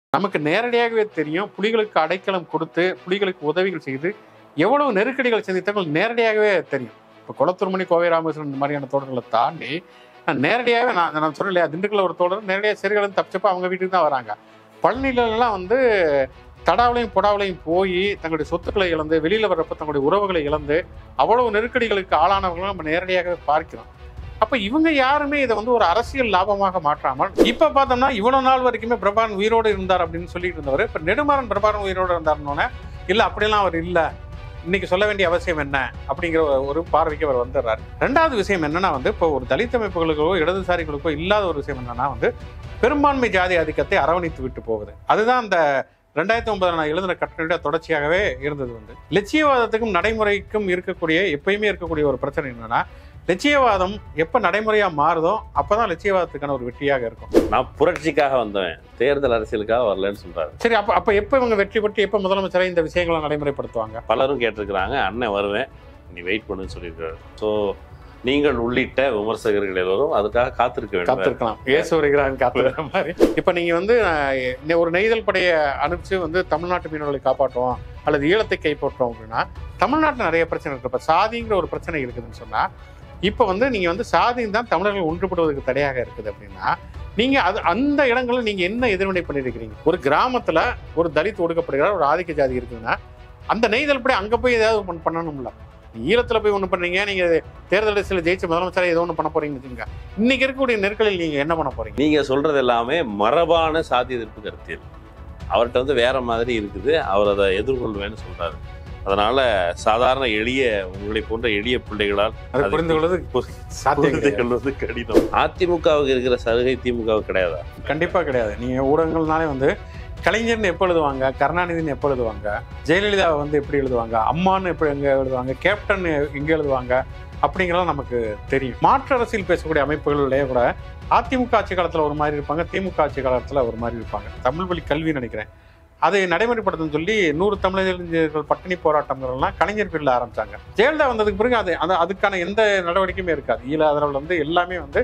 நமக்கு நேரடியாகவே தெரியும் புலிகளுக்கு அடைக்கலம் கொடுத்து புலிகளுக்கு உதவிகள் செய்து எவ்வளவு நெருக்கடிகள் சந்தித்தவங்க நேரடியாகவே தெரியும் இப்போ குளத்தூர்மணி கோவை ராமகிருஷ்ணன் இந்த மாதிரியான தோழர்களை தாண்டி நான் நேரடியாகவே நான் நான் சொல்ல இல்லையா திண்டுக்கல்ல ஒரு தோழர் நேரடியாக சிறுகளும் தப்பிச்சப்போ அவங்க வீட்டுக்கு தான் வராங்க பழனிலலாம் வந்து தடாவிலையும் புடாவிலையும் போய் தங்களுடைய சொத்துக்களை இழந்து வெளியில் வர்றப்ப தங்களுடைய உறவுகளை இழந்து அவ்வளவு நெருக்கடிகளுக்கு ஆளானவர்களும் நம்ம நேரடியாகவே பார்க்கிறோம் அப்ப இவங்க யாருமே இதை வந்து ஒரு அரசியல் லாபமாக மாற்றாமல் இப்ப பார்த்தோம்னா இவ்வளவு நாள் வரைக்குமே பிரபாகரன் உயிரோடு இருந்தார் அப்படின்னு சொல்லிட்டு இருந்தவர் இப்ப நெடுமாறன் பிரபாகரன் உயிரோடு இருந்தாருன்னொன்னே இல்ல அப்படியெல்லாம் அவர் இல்ல இன்னைக்கு சொல்ல வேண்டிய அவசியம் என்ன அப்படிங்கிற ஒரு- ஒரு பார்வைக்கு அவர் வந்துடுறாரு ரெண்டாவது விஷயம் என்னன்னா வந்து இப்போ ஒரு தலித் அமைப்புகளுக்கோ இடதுசாரிகளுக்கோ இல்லாத ஒரு விஷயம் என்னன்னா வந்து பெரும்பான்மை ஜாதி ஆதிக்கத்தை அரவணைத்து விட்டு போகுது அதுதான் அந்த ரெண்டாயிரத்தி ஒன்பதுல நான் எழுதின கட்டளையோட தொடர்ச்சியாகவே இருந்தது வந்து லட்சியவாதத்துக்கும் நடைமுறைக்கும் இருக்கக்கூடிய எப்பயுமே இருக்கக்கூடிய ஒரு பிரச்சனை என்னன்னா லட்சியவாதம் எப்ப நடைமுறையா மாறுதோ அப்பதான் லட்சியவாதத்துக்கான ஒரு வெற்றியாக இருக்கும் நான் புரட்சிக்காக வந்தவன் தேர்தல் அரசியலுக்காக வரலன்னு சொல்றாரு சரி அப்ப அப்ப எப்ப இவங்க வெற்றி பெற்று எப்ப முதலமைச்சரை இந்த விஷயங்களை நடைமுறைப்படுத்துவாங்க பலரும் கேட்டிருக்கிறாங்க அண்ணன் வருவேன் நீ வெயிட் பண்ணுன்னு சொல்லியிருக்காரு ஸோ நீங்கள் உள்ளிட்ட விமர்சகர்கள் எல்லோரும் அதுக்காக காத்திருக்க வேண்டும் காத்திருக்கலாம் ஏசு வருகிறான் காத்திருக்கிற மாதிரி இப்ப நீங்க வந்து அஹ், நெ- ஒரு நெய்தல் படையை அனுப்பிச்சு வந்து தமிழ்நாட்டு மீனவர்களை காப்பாற்றுவோம் அல்லது ஈழத்தை கைப்பற்றுவோம் அப்படின்னா தமிழ்நாட்டுல நிறைய பிரச்சனை இருக்கு இப்ப சாதிங்கிற ஒரு பிரச்சனை இருக்குதுன்னு சொன்னா இப்ப வந்து நீங்க வந்து சாதியும் தான் தமிழர்கள் ஒன்றுபடுவதற்கு தடையாக இருக்குது அப்படின்னா நீங்க அது அந்த இடங்களில் நீங்க என்ன எதிர்வினை பண்ணிருக்கிறீங்க ஒரு கிராமத்துல ஒரு தலித் ஒடுக்கப்படுகிறார் ஒரு ஆதிக்க ஜாதி இருக்குதுன்னா அந்த நெய்தல் படை அங்க போய் ஏதாவது ஒண்ணு பண்ணணும்ல ஈழத்துல போய் ஒண்ணு பண்ணீங்க நீங்க தேர்தல் அரசியல் ஜெயிச்சு முதலமைச்சரை ஏதோ ஒண்ணு பண்ண போறீங்கன்னு வச்சுக்கோங்க இன்னைக்கு இருக்கக்கூடிய நெருக்கடியில் நீங்க என்ன பண்ண போறீங்க நீங்க சொல்றது எல்லாமே மரபான சாதி எதிர்ப்பு கருத்தியல் அவர்கிட்ட வந்து வேற மாதிரி இருக்குது அவர் அதை எதிர்கொள்வேன்னு சொல்றாரு அதனால சாதாரண எளிய உங்களை போன்ற எளிய பிள்ளைகளால் அதை அது புரிந்து கொள்வது சாத்தியம் புரிந்து கிடையாது. கொள்வது கடினம் அதிமுகவுக்கு இருக்கிற சலுகை திமுகவுக்கு கிடையாதா கண்டிப்பா கிடையாது நீங்க ஊடகங்கள்னாலே வந்து கலைஞர்னு எப்போ எழுதுவாங்க கருணாநிதினு எப்போ எழுதுவாங்க ஜெயலலிதாவை வந்து எப்படி எழுதுவாங்க அம்மான்னு எப்படி எங்க எழுதுவாங்க கேப்டன் எங்க எழுதுவாங்க அப்படிங்கிறதெல்லாம் நமக்கு தெரியும் மாற்று அரசியல் பேசக்கூடிய அமைப்புகளிலேயே கூட அதிமுக ஆட்சி காலத்துல ஒரு மாதிரி இருப்பாங்க திமுக ஆட்சி காலத்துல ஒரு மாதிரி இருப்பாங்க தமிழ் வழி கல்வி நினைக்கிறேன் அதை நடைமுறைப்படுத்தணும்னு சொல்லி நூறு தமிழறிஞர்கள் பட்டினி போராட்டங்கிறதெல்லாம் கலைஞர் பேரில் ஆரம்பிச்சாங்க ஜெயலலிதா வந்ததுக்கு பிறகு அது அது அதுக்கான எந்த நடவடிக்கையுமே இருக்காது ஈழ அதில் வந்து எல்லாமே வந்து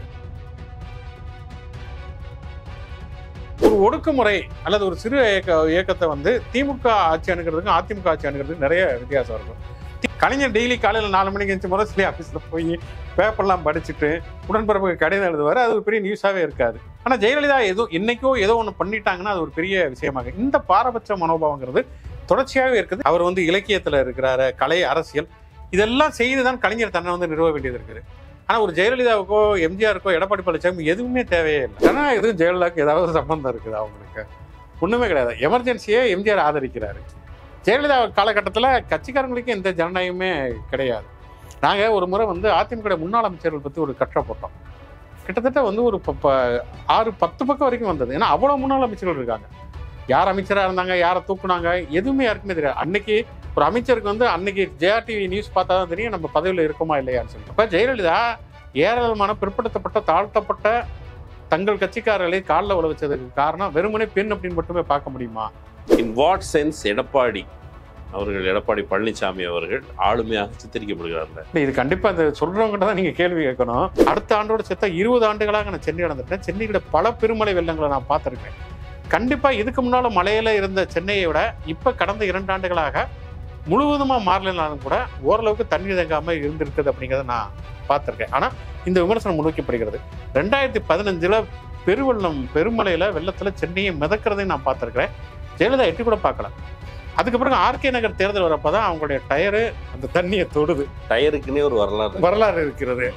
ஒரு ஒடுக்குமுறை அல்லது ஒரு சிறு இயக்க இயக்கத்தை வந்து திமுக ஆட்சி அணுகிறதுக்கும் அதிமுக ஆட்சி அணுகிறதுக்கும் நிறைய வித்தியாசம் இருக்கும் தி- கலைஞர் டெய்லி காலையில் நாலு மணிக்கு எஞ்சி முரசொலி ஆஃபீஸில் போய் பேப்பர்லாம் படிச்சுட்டு உடன்பிறப்புக்கு கடிதம் எழுதுவார் அது ஒரு பெரிய நியூஸாகவே இருக்காது ஆனால் ஜெயலலிதா ஏதோ இன்னைக்கோ ஏதோ ஒன்று பண்ணிட்டாங்கன்னா அது ஒரு பெரிய விஷயமாக இந்த பாரபட்ச மனோபாவங்கிறது தொடர்ச்சியாகவே இருக்குது அவர் வந்து இலக்கியத்தில் இருக்கிறாரு கலை அரசியல் இதெல்லாம் செய்து தான் கலைஞர் தன்னை வந்து நிறுவ வேண்டியது இருக்குது ஆனால் ஒரு ஜெயலலிதாவுக்கோ எம்ஜிஆருக்கோ எடப்பாடி பழனிசாமி எதுவுமே தேவையே இல்லை ஆனால் எதுவும் ஜெயலலிதாவுக்கு ஏதாவது சம்பந்தம் இருக்குது அவங்களுக்கு ஒன்றுமே கிடையாது எமர்ஜென்சியை எம்ஜிஆர் ஆதரிக்கிறாரு ஜெயலலிதா காலகட்டத்தில் கட்சிக்காரங்களுக்கு எந்த ஜனநாயகமே கிடையாது நாங்கள் ஒரு முறை வந்து அதிமுக முன்னாள் அமைச்சர்கள் பற்றி ஒரு கட்டுரை போட்டோம் கிட்டத்தட்ட வந்து ஒரு ப- ப- ஆறு பத்து பக்கம் வரைக்கும் வந்தது ஏன்னா அவ்வளோ முன்னாள் அமைச்சர்கள் இருக்காங்க யார் அமைச்சராக இருந்தாங்க யாரை தூக்குனாங்க எதுவுமே யாருக்குமே தெரியாது அன்னைக்கு ஒரு அமைச்சருக்கு வந்து அன்னைக்கு ஜெயா டிவி நியூஸ் பார்த்தா தான் தெரியும் நம்ம பதவியில் இருக்கோமா இல்லையான்னு சொல்லி அப்போ ஜெயலலிதா ஏராளமான பிற்படுத்தப்பட்ட தாழ்த்தப்பட்ட தங்கள் கட்சிக்காரர்களை காலில் உழ வச்சதுக்கு காரணம் வெறுமனே பெண் அப்படின்னு மட்டுமே பார்க்க முடியுமா இன் வாட் சென்ஸ் எடப்பாடி அவர்கள் எடப்பாடி பழனிசாமி அவர்கள் ஆளுமையாக சித்தரிக்கப்படுகிறார்கள் இல்ல, இது கண்டிப்பா இந்த சொல்றவங்ககிட்ட தான் நீங்க கேள்வி கேட்கணும் அடுத்த ஆண்டோட சேர்த்தா இருபது ஆண்டுகளாக நான் சென்னை நடந்துட்டேன் சென்னையோட பல பெருமழை வெள்ளங்களை நான் பார்த்துருக்கேன் கண்டிப்பா இதுக்கு முன்னால மலையில இருந்த சென்னையை விட இப்ப கடந்த இரண்டு ஆண்டுகளாக முழுவதுமா மாறலைனாலும் கூட ஓரளவுக்கு தண்ணீர் தேங்காம இருந்திருக்குது அப்படிங்கிறத நான் பார்த்துருக்கேன் ஆனா இந்த விமர்சனம் முன்வைக்கப்படுகிறது ரெண்டாயிரத்தி பதினஞ்சுல பெருவெள்ளம் பெருமழையில வெள்ளத்துல சென்னையை மிதக்கிறதையும் நான் பார்த்துருக்கிறேன் ஜெயலலிதா எட்டி கூட பார்க்கல அதுக்கு பிறகு ஆர்கே நகர் தேர்தல் வரப்பதான் அவங்களுடைய டயரு அந்த தண்ணியை தொடுது டயருக்குன்னே ஒரு வரலாறு இருக்கு. வரலாறு இருக்கிறது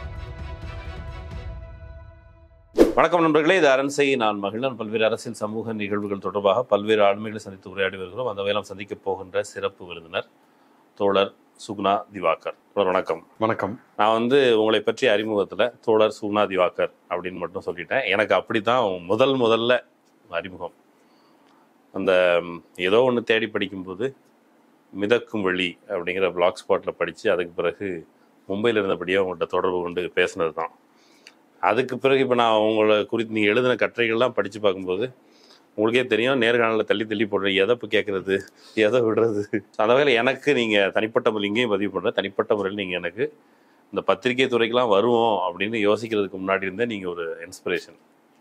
வணக்கம் நண்பர்களே இது அரண்சை நான் மகிழன் பல்வேறு அரசியல் சமூக நிகழ்வுகள் தொடர்பாக பல்வேறு ஆளுமைகளை சந்தித்து உரையாடி வருகிறோம் அந்த வகையில் சந்திக்க போகின்ற சிறப்பு விருந்தினர் தோழர் சுகுணா திவாகர் தோழர் வணக்கம் வணக்கம் நான் வந்து உங்களை பற்றி அறிமுகத்தில் தோழர் சுகுணா திவாகர் அப்படின்னு மட்டும் சொல்லிட்டேன் எனக்கு அப்படித்தான் முதல் முதல்ல அறிமுகம் அந்த ம், ஏதோ ஒன்று தேடி படிக்கும்போது மிதக்கும் வழி அப்படிங்கிற பிளாக் ஸ்பாட்டில் படித்து அதுக்கு பிறகு மும்பையில் இருந்தபடியே உங்கள்கிட்ட தொடர்பு கொண்டு பேசினது தான் அதுக்கு பிறகு இப்போ நான் உங்களை குறித்து நீங்கள் எழுதின கட்டுரைகள்லாம் படித்து பார்க்கும்போது உங்களுக்கே தெரியும் நேர்காணலில் தள்ளி தள்ளி போடுற எதை இப்போ கேட்குறது எதை விடுறது அந்த வகையில் எனக்கு நீங்கள் தனிப்பட்ட முறையில் இங்கேயும் பதிவு பண்ணுற தனிப்பட்ட முறையில் நீங்கள் எனக்கு இந்த பத்திரிகை துறைக்கெல்லாம் வருவோம் அப்படின்னு யோசிக்கிறதுக்கு முன்னாடி இருந்தே நீங்கள் ஒரு இன்ஸ்பிரேஷன்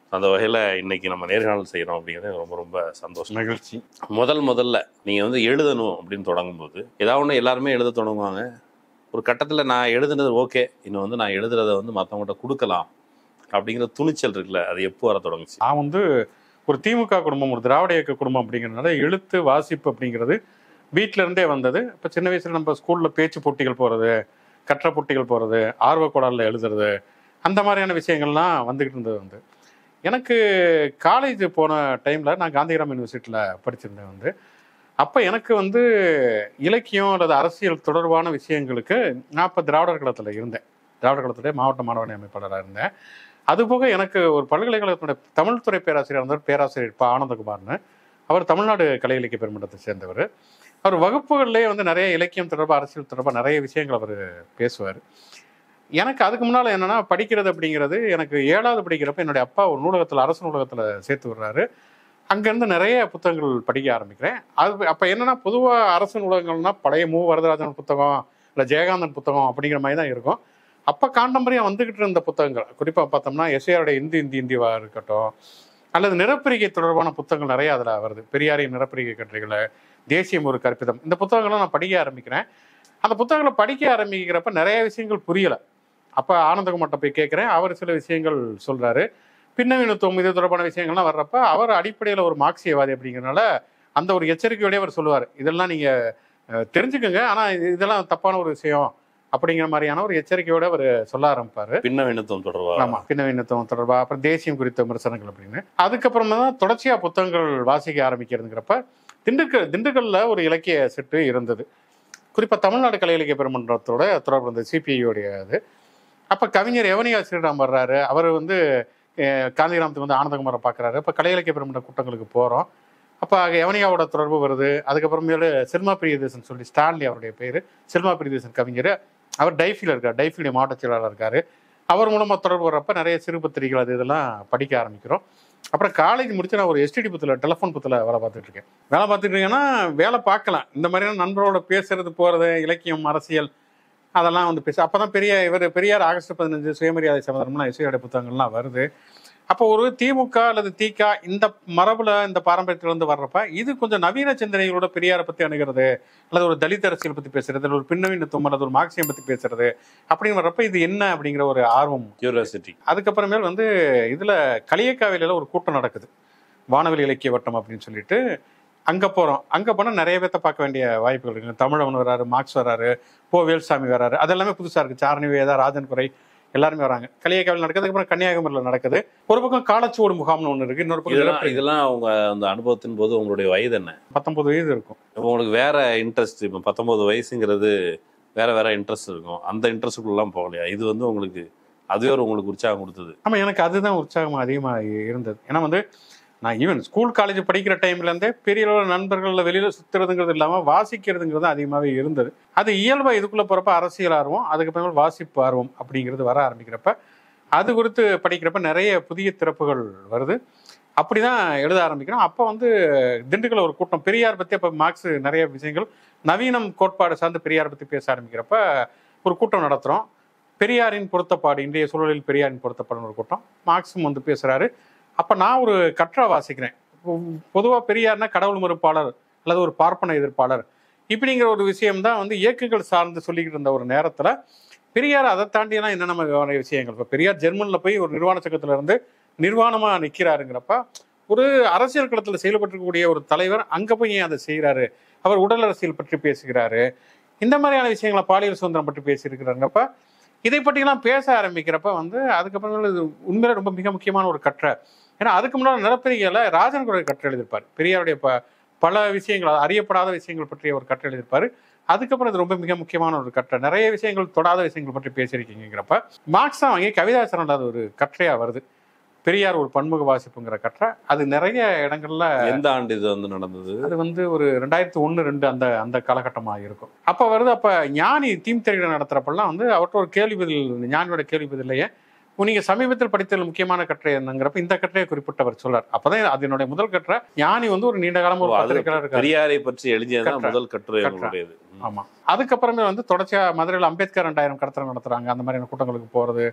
அந்த வகையில் இன்னைக்கு நம்ம நேர்காணல் செய்கிறோம் அப்படிங்கிறது எனக்கு ரொம்ப ரொம்ப சந்தோஷம் மகிழ்ச்சி முதல் முதல்ல நீங்கள் வந்து எழுதணும் அப்படின்னு தொடங்கும்போது ஏதாவது ஒன்று எல்லாருமே எழுத தொடங்குவாங்க ஒரு கட்டத்தில் நான் எழுதுனது ஓகே இன்னும் வந்து நான் எழுதுறத வந்து மற்றவங்கள்ட்ட கொடுக்கலாம் அப்படிங்கிற துணிச்சல் இருக்குல்ல அது எப்போ வர தொடங்குச்சு நான் வந்து ஒரு திமுக குடும்பம் ஒரு திராவிட இயக்க குடும்பம் அப்படிங்கிறதுனால எழுத்து வாசிப்பு அப்படிங்கிறது வீட்ல இருந்தே வந்தது இப்போ சின்ன வயசுல நம்ம ஸ்கூல்ல பேச்சு போட்டிகள் போறது கற்ற போட்டிகள் போறது ஆர்வக்கோடலில் எழுதுறது அந்த மாதிரியான விஷயங்கள்லாம் வந்துகிட்டு இருந்தது வந்து எனக்கு காலேஜ் போன டைம்ல நான் காந்திகிராம் யூனிவர்சிட்டியில் படிச்சிருந்தேன் வந்து அப்போ எனக்கு வந்து இலக்கியம் அல்லது அரசியல் தொடர்பான விஷயங்களுக்கு நான் இப்போ திராவிடர் கழகத்தில் இருந்தேன் திராவிடர் கழகத்துடைய மாவட்ட மாணவணி அமைப்பாளராக இருந்தேன் அதுபோக எனக்கு ஒரு பல்கலைக்கழகத்தினுடைய தமிழ்துறை பேராசிரியர் இருந்தார் பேராசிரியர் ப ஆனந்தகுமார்னு அவர் தமிழ்நாடு கலை இலக்கிய பெருமன்றத்தை சேர்ந்தவர் அவர் வகுப்புகள்லேயே வந்து நிறைய இலக்கியம் தொடர்பாக அரசியல் தொடர்பாக நிறைய விஷயங்கள் அவர் பேசுவார் எனக்கு அதுக்கு முன்னால் என்னன்னா படிக்கிறது அப்படிங்கிறது எனக்கு ஏழாவது படிக்கிறப்ப என்னுடைய அப்பா ஒரு நூலகத்தில் அரசு நூலகத்தில் சேர்த்து விடுறாரு அங்கேருந்து நிறைய புத்தகங்கள் படிக்க ஆரம்பிக்கிறேன் அது அப்போ என்னன்னா பொதுவாக அரசு நூலகங்கள்னா பழைய மு வரதராஜன் புத்தகம் இல்லை ஜெயகாந்தன் புத்தகம் அப்படிங்கிற மாதிரி தான் இருக்கும் அப்போ காண்டம்பரியாக வந்துகிட்டு இருந்த புத்தகங்கள் குறிப்பாக பார்த்தோம்னா எஸ்ஏஆருடைய இந்தி இந்தி இந்திவா இருக்கட்டும் அல்லது நிறப்பிரிகை தொடர்பான புத்தகங்கள் நிறைய அதில் வருது பெரியாரின் நிறப்பிரிகை கட்டுரைகளை தேசியம் ஒரு கற்பிதம் இந்த புத்தகங்களை நான் படிக்க ஆரம்பிக்கிறேன் அந்த புத்தகங்களை படிக்க ஆரம்பிக்கிறப்ப நிறைய விஷயங்கள் புரியலை அப்போ ஆனந்தகுமார்ட்ட போய் கேட்குறேன் அவர் சில விஷயங்கள் சொல்கிறாரு பின்னவீனத்துவம் இது தொடர்பான விஷயங்கள்லாம் வர்றப்ப அவர் அடிப்படையில் ஒரு மார்க்சியவாதி அப்படிங்கிறனால அந்த ஒரு எச்சரிக்கையோடய அவர் சொல்லுவார் இதெல்லாம் நீங்கள் தெரிஞ்சுக்கோங்க ஆனால் இதெல்லாம் தப்பான ஒரு விஷயம் அப்படிங்கிற மாதிரியான ஒரு எச்சரிக்கையோட அவர் சொல்ல ஆரம்பிப்பார் பின்ன விண்ணத்தம் தொடர்பாக ஆமா பின்னவீனத்துவம் தொடர்பா அப்புறம் தேசியம் குறித்த விமர்சனங்கள் அப்படின்னு அதுக்கப்புறம் தான் தொடர்ச்சியா புத்தகங்கள் வாசிக்க ஆரம்பிக்கிறதுங்கிறப்ப திண்டுக்கல் திண்டுக்கல்ல ஒரு இலக்கிய செட்டு இருந்தது குறிப்பா தமிழ்நாடு கலை இலக்கிய பெருமன்றத்தோட தொடர்பு இருந்தது சிபிஐயோடைய இது அப்ப கவிஞர் எவனியா ஸ்ரீராம் வர்றாரு அவர் வந்து அஹ், காந்திகிராமத்துக்கு வந்து ஆனந்தகுமாரை பார்க்குறாரு இப்போ கலை இலக்கிய பெருமன்ற கூட்டங்களுக்கு போகிறோம் அப்போ யவனியாவோட தொடர்பு வருது அதுக்கப்புறமேலு செல்மா பிரியதேசன் சொல்லி ஸ்டான்லி அவருடைய பேர் செல்மா பிரியதேசன் கவிஞர் அவர் டைஃபியில் இருக்கார் டைஃபியுடைய மாவட்ட செயலாளர் இருக்கார் அவர் மூலமாக தொடர்பு வர்றப்ப நிறைய சிறு பத்திரிகைகள் அது இதெல்லாம் படிக்க ஆரம்பிக்கிறோம் அப்புறம் காலேஜ் முடிச்சு நான் ஒரு எஸ்டிடி புத்தில் டெலிஃபோன் புத்தில் வேலை பார்த்துட்டு இருக்கேன் வேலை பார்த்துட்டு இருக்கேன்னா வேலை பார்க்கலாம் இந்த மாதிரியான நண்பரோட பேசுறது போகிறது இலக்கியம் அரசியல் அதெல்லாம் வந்து பேச அப்போ தான் பெரிய இவர் பெரியார் ஆகஸ்ட் பதினஞ்சு சுயமரியாதை சம்பந்தம்லாம் இசையோட புத்தகங்கள்லாம் வருது அப்போ ஒரு திமுக அல்லது திக இந்த மரபுல இந்த பாரம்பரியத்துல இருந்து வர்றப்ப இது கொஞ்சம் நவீன சிந்தனைகளோட பெரியாரை பத்தி அணுகிறது அல்லது ஒரு தலித் அரசியல் பத்தி பேசுறது அல்லது ஒரு பின்னவீனத்துவம் அல்லது ஒரு மார்க்சியம் பத்தி பேசுறது அப்படின்னு வர்றப்ப இது என்ன அப்படிங்கிற ஒரு ஆர்வம் கியூரியாசிட்டி அதுக்கப்புறமேல் வந்து இதுல களியக்காவில ஒரு கூட்டம் நடக்குது வானவெளி இலக்கிய வட்டம் அப்படின்னு சொல்லிட்டு அங்க போறோம் அங்க போனா நிறைய பேர்த்த பார்க்க வேண்டிய வாய்ப்புகள் இருக்கு தமிழவன் வராரு மார்க்ஸ் வராரு போ வேல்சாமி வராரு அது எல்லாமே புதுசா இருக்கு சாரணி வேதா ராஜன் குறை எல்லாருமே வராங்க களியக்காவில் நடக்குது அதுக்கப்புறம் கன்னியாகுமரியில் நடக்குது ஒரு பக்கம் காலச்சுவடு முகாம்னு ஒன்று இருக்கு இன்னொரு பக்கம் இதெல்லாம் நிலப்பரி. இதெல்லாம் உங்க அந்த அனுபவத்தின் போது உங்களுடைய வயது என்ன பத்தொன்பது வயது இருக்கும் இப்போ உங்களுக்கு வேற இன்ட்ரெஸ்ட் இப்போ பத்தொன்பது வயசுங்கிறது வேற வேற இன்ட்ரெஸ்ட் இருக்கும் அந்த இன்ட்ரெஸ்ட்டுக்குள்ளலாம் போகலையா இது வந்து உங்களுக்கு அதுவே ஒரு உங்களுக்கு உற்சாகம் கொடுத்தது ஆமா எனக்கு அதுதான் உற்சாகம் அதிகமா இருந்தது ஏன்னா வந்து நான் ஈவன் ஸ்கூல் காலேஜ் படிக்கிற டைம்ல இருந்தே பெரிய அளவு நண்பர்கள்ல வெளியில சுத்துறதுங்கிறது இல்லாம வாசிக்கிறதுங்கிறது அதிகமாவே இருந்தது அது இயல்பா இதுக்குள்ள போறப்ப அரசியல் ஆர்வம் அதுக்கப்புறம் வாசிப்பு ஆர்வம் அப்படிங்கிறது வர ஆரம்பிக்கிறப்ப அது குறித்து படிக்கிறப்ப நிறைய புதிய திறப்புகள் வருது அப்படிதான் எழுத ஆரம்பிக்கிறோம் அப்போ வந்து திண்டுக்கல் ஒரு கூட்டம் பெரியார் பத்தி அப்போ மார்க்ஸ் நிறைய விஷயங்கள் நவீனம் கோட்பாடு சார்ந்து பெரியார் பத்தி பேச ஆரம்பிக்கிறப்ப ஒரு கூட்டம் நடத்துறோம் பெரியாரின் பொருத்தப்பாடு இன்றைய சூழலில் பெரியாரின் பொருத்தப்பாடுன்னு ஒரு கூட்டம் மார்க்ஸும் வந்து பேசுறாரு அப்ப நான் ஒரு கற்றா வாசிக்கிறேன் பொதுவா பெரியார்னா கடவுள் மறுப்பாளர் அல்லது ஒரு பார்ப்பன எதிர்ப்பாளர் இப்படிங்கிற ஒரு விஷயம் தான் வந்து இயக்கங்கள் சார்ந்து சொல்லிக்கிட்டு இருந்த ஒரு நேரத்துல பெரியார் அதை தாண்டினா என்ன நம்ம நிறைய விஷயங்கள் இப்போ பெரியார் ஜெர்மன்ல போய் ஒரு நிர்வாண சக்கத்துல இருந்து நிர்வாணமா நிக்கிறாருங்கிறப்ப ஒரு அரசியல் களத்துல செயல்பட்டிருக்கக்கூடிய ஒரு தலைவர் அங்க போய் ஏன் அதை செய்யறாரு அவர் உடல் அரசியல் பற்றி பேசுகிறாரு இந்த மாதிரியான விஷயங்களை பாலியல் சுதந்திரம் பற்றி பேசியிருக்கிறாருங்கப்ப இதை பற்றிலாம் பேச ஆரம்பிக்கிறப்ப வந்து அதுக்கப்புறம் இது உண்மையில ரொம்ப மிக முக்கியமான ஒரு கற்றை ஏன்னா அதுக்கு முன்னாடி நிலப்பரிகையில ராஜன் குறை கற்றை எழுதியிருப்பார் பெரியாருடைய ப பல விஷயங்கள் அறியப்படாத விஷயங்கள் பற்றிய ஒரு கற்றை எழுதியிருப்பாரு அதுக்கப்புறம் இது ரொம்ப மிக முக்கியமான ஒரு கற்றை நிறைய விஷயங்கள் தொடாத விஷயங்கள் பற்றி பேசியிருக்கீங்கிறப்ப மார்க்ஸ் தான் வாங்கி கவிதாசரன் அது ஒரு கற்றையா வருது பெரியார் ஒரு பன்முக வாசிப்புங்கிற கற்றை அது நிறைய இடங்கள்ல எந்த ஆண்டு இது வந்து நடந்தது அது வந்து ஒரு ரெண்டாயிரத்தி ஒன்று ரெண்டு அந்த அந்த காலகட்டமாக இருக்கும் அப்போ வருது அப்போ ஞானி தீம் தெரிவிட நடத்துறப்பெல்லாம் வந்து அவர்கிட்ட ஒரு கேள்வி பதில் ஞானியோட கேள்வி பதிலையே நீங்க சமீபத்தில் படித்ததில் முக்கியமான கட்டுரை என்னங்கிறப்ப இந்த கட்டுரையை குறிப்பிட்டவர் சொல்லார் அப்பதான் அது என்னுடைய முதல் கட்டுரை ஞானி வந்து ஒரு நீண்ட காலமா ஒரு ஓ, அது பத்திரிகையாளர் இருக்காரு பெரியாரை பற்றி எழுதியதுதான் கற்றை. முதல் கட்டுரை கற்றை. உங்களுடையது ம். ஆமா அதுக்கப்புறமே வந்து தொடர்ச்சியா மதுரையில் அம்பேத்கர் ரெண்டாயிரம் கடத்தல் நடத்துறாங்க அந்த மாதிரியான கூட்டங்களுக்கு போறது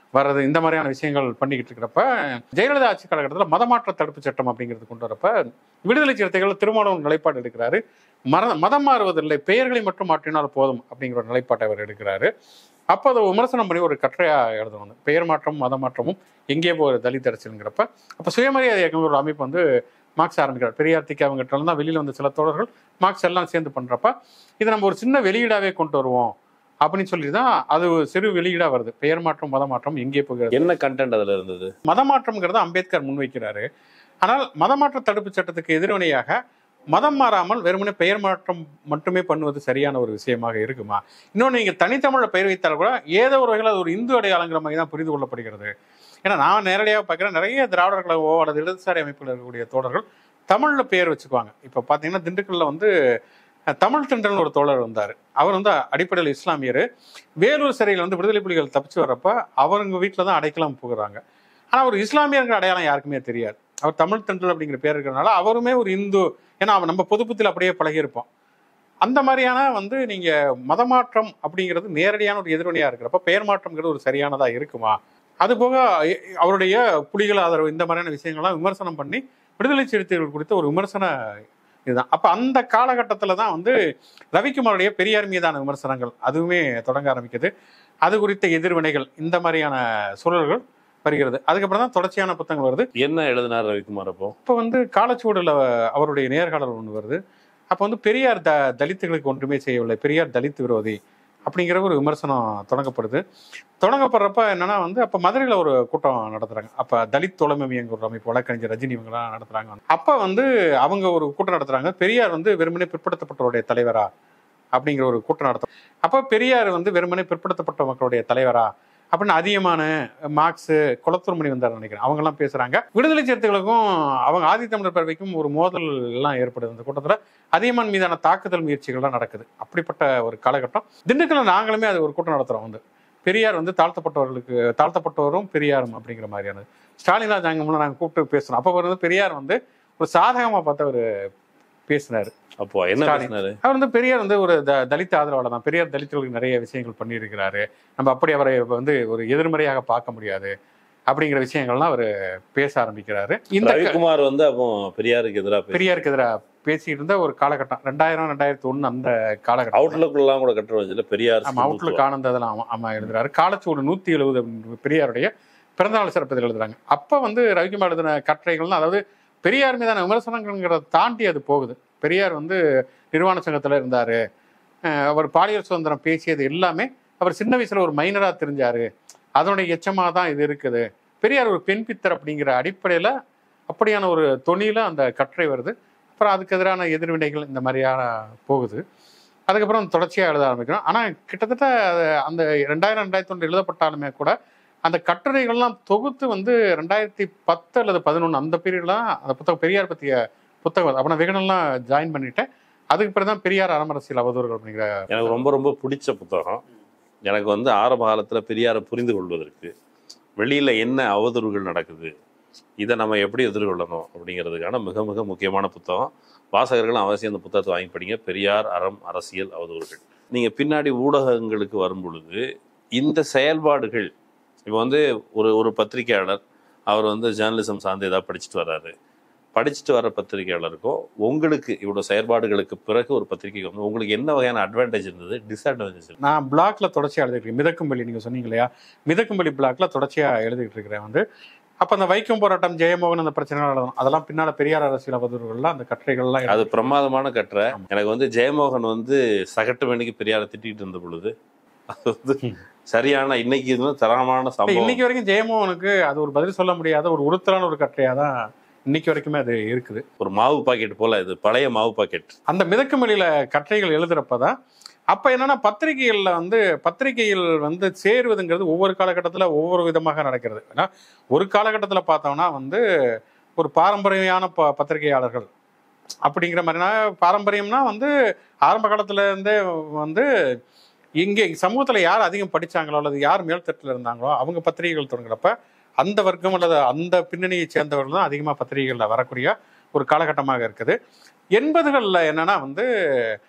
வர்றது இந்த மாதிரியான விஷயங்கள் பண்ணிக்கிட்டு இருக்கிறப்ப ஜெயலலிதா ஆட்சி காலகட்டத்தில் மதமாற்ற தடுப்பு சட்டம் அப்படிங்கிறது கொண்டு வரப்ப விடுதலை சிறுத்தைகள் திருமாவளவன் நிலைப்பாடு எடுக்கிறாரு மர மதம் மாறுவதில்லை பெயர்களை மட்டும் மாற்றினால் போதும் அப்படிங்கிற ஒரு நிலைப்பாட்டை அவர் எடுக்கிறாரு அப்போ அதை விமர்சனம் பண்ணி ஒரு கட்டுரையா எழுதணும் பெயர் மாற்றமும் மத மாற்றமும் எங்கே போய் ஒரு தலித் அரசியலுங்கிறப்ப அப்போ சுயமரியாதை இயக்கம் ஒரு அமைப்பு வந்து மார்க்ஸ் ஆரம்பிக்கிறார் பெரியார் திக்கு அவங்ககிட்ட தான் வெளியில் வந்த சில தோழர்கள் மார்க்ஸ் எல்லாம் சேர்ந்து பண்றப்ப இதை நம்ம ஒரு சின்ன வெளியீடாவே கொண்டு வருவோம் அப்படின்னு சொல்லி தான் அது ஒரு சிறு வெளியீடா வருது பெயர் மாற்றம் மத மாற்றம் எங்கே போகிறது என்ன கண்டென்ட் அதுல இருந்தது மதமாற்றம்ங்கிறத அம்பேத்கர் முன்வைக்கிறாரு ஆனால் மதமாற்ற தடுப்பு சட்டத்துக்கு எதிர்வினையாக மதம் மாறாமல் வெறுமனே பெயர் மாற்றம் மட்டுமே பண்ணுவது சரியான ஒரு விஷயமாக இருக்குமா இன்னொன்று நீங்கள் தனித்தமிழில் பெயர் வைத்தால் கூட ஏதோ ஒரு வகையில் அது ஒரு இந்து அடையாளங்கிற மாதிரி தான் புரிந்து கொள்ளப்படுகிறது ஏன்னா நான் நேரடியாக பார்க்குறேன் நிறைய திராவிடர் கழகமோ அல்லது இடதுசாரி அமைப்பில் இருக்கக்கூடிய தோழர்கள் தமிழில் பெயர் வச்சுக்குவாங்க இப்போ பார்த்தீங்கன்னா திண்டுக்கல்ல வந்து அஹ், தமிழ் திண்டல்னு ஒரு தோழர் வந்தார் அவர் வந்து அடிப்படையில் இஸ்லாமியர் வேலூர் சிறையில் வந்து விடுதலை புலிகள் தப்பிச்சு வர்றப்ப அவங்க வீட்டில் தான் அடைக்கலம் போகிறாங்க ஆனால் ஒரு இஸ்லாமியங்கிற அடையாளம் யாருக்குமே தெரியாது அவர் தமிழ் தென்றல் அப்படிங்கிற பேர் இருக்கிறனால அவருமே ஒரு இந்து ஏன்னா அவன் நம்ம பொதுப்புத்தில் அப்படியே பழகியிருப்போம் அந்த மாதிரியான வந்து நீங்க மதமாற்றம் அப்படிங்கிறது நேரடியான ஒரு எதிர்வினையா இருக்கிறப்ப பெயர் மாற்றம்ங்கிறது ஒரு சரியானதா இருக்குமா அது போக எ- அவருடைய புலிகள் ஆதரவு இந்த மாதிரியான விஷயங்கள்லாம் விமர்சனம் பண்ணி விடுதலை சிறுத்தைகள் குறித்த ஒரு விமர்சன இதுதான் அப்ப அந்த காலகட்டத்துல தான் வந்து ரவிக்குமாருடைய பெரியார் மீதான விமர்சனங்கள் அதுவுமே தொடங்க ஆரம்பிக்குது அது குறித்த எதிர்வினைகள் இந்த மாதிரியான சூழல்கள் வருகிறது அதுக்கப்புறம் தான் தொடர்ச்சியான புத்தகங்கள் வருது என்ன எழுதினார் ரவிக்குமார் அப்போ இப்போ வந்து காலச்சுவடில் அவருடைய நேர்காணல் ஒன்று வருது அப்போ வந்து பெரியார் த தலித்துகளுக்கு ஒன்றுமே செய்யவில்லை பெரியார் தலித் விரோதி அப்படிங்கிற ஒரு விமர்சனம் தொடங்கப்படுது தொடங்கப்படுறப்ப என்னன்னா வந்து அப்போ மதுரையில் ஒரு கூட்டம் நடத்துறாங்க அப்போ தலித் தோழமைங்கிற ஒரு அமைப்பு வழக்கறிஞர் ரஜினி இவங்கெல்லாம் நடத்துறாங்க அப்போ வந்து அவங்க ஒரு கூட்டம் நடத்துறாங்க பெரியார் வந்து வெறுமனே பிற்படுத்தப்பட்டவருடைய தலைவரா அப்படிங்கிற ஒரு கூட்டம் நடத்தும் அப்போ பெரியார் வந்து வெறுமனே பிற்படுத்தப்பட்ட மக்களுடைய தலைவரா அப்படின்னு அதிகமான மார்க்ஸ் குளத்தூர்மணி வந்தார் நினைக்கிறேன் அவங்கெல்லாம் பேசுறாங்க விடுதலை சிறுத்தைகளுக்கும் அவங்க ஆதித்தமிழர் பேரவைக்கும் ஒரு மோதல் எல்லாம் ஏற்படுது அந்த கூட்டத்தில் அதிகமான் மீதான தாக்குதல் முயற்சிகள்லாம் நடக்குது அப்படிப்பட்ட ஒரு காலகட்டம் திண்டுக்கல்ல நாங்களுமே அது ஒரு கூட்டம் நடத்துறோம் வந்து பெரியார் வந்து தாழ்த்தப்பட்டவர்களுக்கு தாழ்த்தப்பட்டவரும் பெரியாரும் அப்படிங்கிற மாதிரியானது ஸ்டாலின் ராஜ் அங்கே முன்னே நாங்கள் கூப்பிட்டு பேசுறோம் அப்போ வந்து பெரியார் வந்து ஒரு சாதகமாக பார்த்து அவர் பேசினார் அப்போ என்ன ஸ்டாலின். பேசினாரு அவர் வந்து பெரியார் வந்து ஒரு த தலித் ஆதரவாளர் தான் பெரியார் தலித்துகளுக்கு நிறைய விஷயங்கள் பண்ணியிருக்கிறாரு நம்ம அப்படி அவரை வந்து ஒரு எதிர்மறையாக பார்க்க முடியாது அப்படிங்கிற விஷயங்கள்லாம் அவர் பேச ஆரம்பிக்கிறாரு இந்த க- ரவிக்குமார் வந்து அப்போ பெரியாருக்கு எதிராக பேசி பெரியாருக்கு எதிராக பேசிட்டு இருந்த ஒரு காலகட்டம் ரெண்டாயிரம் ரெண்டாயிரத்தி ஒண்ணு அந்த காலகட்டம் அவுட்லுக் எல்லாம் கூட கட்டுற வச்சுல பெரியார் ஆமா அவுட்லுக் ஆனந்த் அதெல்லாம் ஆமா ஆமா எழுதுறாரு காலச்சூடு நூத்தி எழுபது பெரியாருடைய பிறந்தநாள் சிறப்பதில் எழுதுறாங்க அப்ப வந்து ரவிக்குமார் எழுதின கட்டுரைகள்லாம் அதாவது பெரியார் மீதான விமர்சனங்கள்ங்கிறத தாண்டி அது போகுது பெரியார் வந்து நிர்வாண சங்கத்துல இருந்தாரு அஹ் அவர் பாலியல் சுதந்திரம் பேசியது எல்லாமே அவர் சின்ன வயசுல ஒரு மைனரா தெரிஞ்சாரு அதனுடைய எச்சமா தான் இது இருக்குது பெரியார் ஒரு பெண் பித்தர் அப்படிங்கிற அடிப்படையில அப்படியான ஒரு தொனியில அந்த கட்டுரை வருது அப்புறம் அதுக்கு எதிரான எதிர்வினைகள் இந்த மாதிரியான போகுது அதுக்கப்புறம் தொடர்ச்சியாக எழுத ஆரம்பிக்கிறோம் ஆனால் கிட்டத்தட்ட அது- அந்த ரெண்டாயிரம் ரெண்டாயிரத்தி ஒன்று எழுதப்பட்டாலுமே கூட அந்த கட்டுரைகள்லாம் தொகுத்து வந்து ரெண்டாயிரத்தி பத்து அல்லது பதினொன்று அந்த பீரியட்லாம் அந்த புத்தகம் பெரியார் பற்றிய புத்தகம் அப்போ நான் விகடன்லாம் ஜாயின் பண்ணிட்டேன் அதுக்கு பிறகு தான் பெரியார் அறமரசியல் அவதூறுகள் அப்படிங்கிற எனக்கு ரொம்ப ரொம்ப பிடிச்ச புத்தகம் எனக்கு வந்து ஆரம்ப காலத்துல பெரியாரை புரிந்து கொள்வதற்கு வெளியில என்ன அவதூறுகள் நடக்குது இதை நம்ம எப்படி எதிர்கொள்ளணும் அப்படிங்கிறதுக்கான மிக மிக முக்கியமான புத்தகம் வாசகர்களும் அவசியம் அந்த புத்தகத்தை வாங்கி படிங்க பெரியார் அறம் அரசியல் அவதூறுகள் நீங்க பின்னாடி ஊடகங்களுக்கு வரும் பொழுது இந்த செயல்பாடுகள் இப்போ வந்து ஒரு ஒரு பத்திரிகையாளர் அவர் வந்து ஜேர்னலிசம் சார்ந்து ஏதாவது படிச்சுட்டு வர்றாரு படிச்சுட்டு வர பத்திரிகையாளருக்கும் உங்களுக்கு இவ்வளோ செயல்பாடுகளுக்கு பிறகு ஒரு பத்திரிகை வந்து உங்களுக்கு என்ன வகையான அட்வான்டேஜ் இருந்தது டிஸ்அட்வான்டேஜ் இருந்தது நான் நான் பிளாக்ல தொடர்ச்சியாக எழுதிட்டு இருக்கேன் மிதக்கும்பள்ளி நீங்கள் சொன்னீங்க இல்லையா மிதக்கும்பள்ளி பிளாக்ல தொடர்ச்சியாக எழுதிட்டு இருக்கிறேன் வந்து அப்போ அந்த வைக்கம் போராட்டம் ஜெயமோகன் அந்த பிரச்சனை எழுதணும் அதெல்லாம் பின்னால பெரியார் அரசியல் அவதூறுகள்லாம் அந்த கட்டுரைகள்லாம் அது எழுதி- பிரமாதமான கட்டுரை ஆமா. எனக்கு வந்து ஜெயமோகன் வந்து சகட்டு மணிக்கு பெரியாரை திட்டிட்டு இருந்த பொழுது அது வந்து சரியான இன்னைக்கு இது வந்து தரமான இல்ல, சம்பவம் இன்னைக்கு வரைக்கும் ஜெயமோகனுக்கு அது ஒரு பதில் சொல்ல முடியாத ஒரு உறுத்தலான ஒரு கட்டுரையா தான் இன்னைக்கு வரைக்குமே அது இருக்குது ஒரு மாவு பாக்கெட் போல இது பழைய மாவு பாக்கெட் அந்த மிதக்குமலியில கட்டுரைகள் எழுதுறப்பதான் அப்ப என்னன்னா பத்திரிகைகள்ல வந்து பத்திரிகைகள் வந்து சேருவதுங்கிறது ஒவ்வொரு காலகட்டத்துல ஒவ்வொரு விதமாக நடக்கிறது ஏன்னா ஒரு காலகட்டத்துல பார்த்தோம்னா வந்து ஒரு பாரம்பரியமான ப பத்திரிகையாளர்கள் அப்படிங்கிற மாதிரினா பாரம்பரியம்னா வந்து ஆரம்ப காலத்துல இருந்தே வந்து இங்கே சமூகத்துல யார் அதிகம் படிச்சாங்களோ அல்லது யார் மேல்தட்டில் இருந்தாங்களோ அவங்க பத்திரிகைகள் தொடங்குறப்ப அந்த வர்க்கம் அல்லது அந்த பின்னணியை சேர்ந்தவர்கள் தான் அதிகமாக பத்திரிகைகளில் வரக்கூடிய ஒரு காலகட்டமாக இருக்குது எண்பதுகளில் என்னன்னா வந்து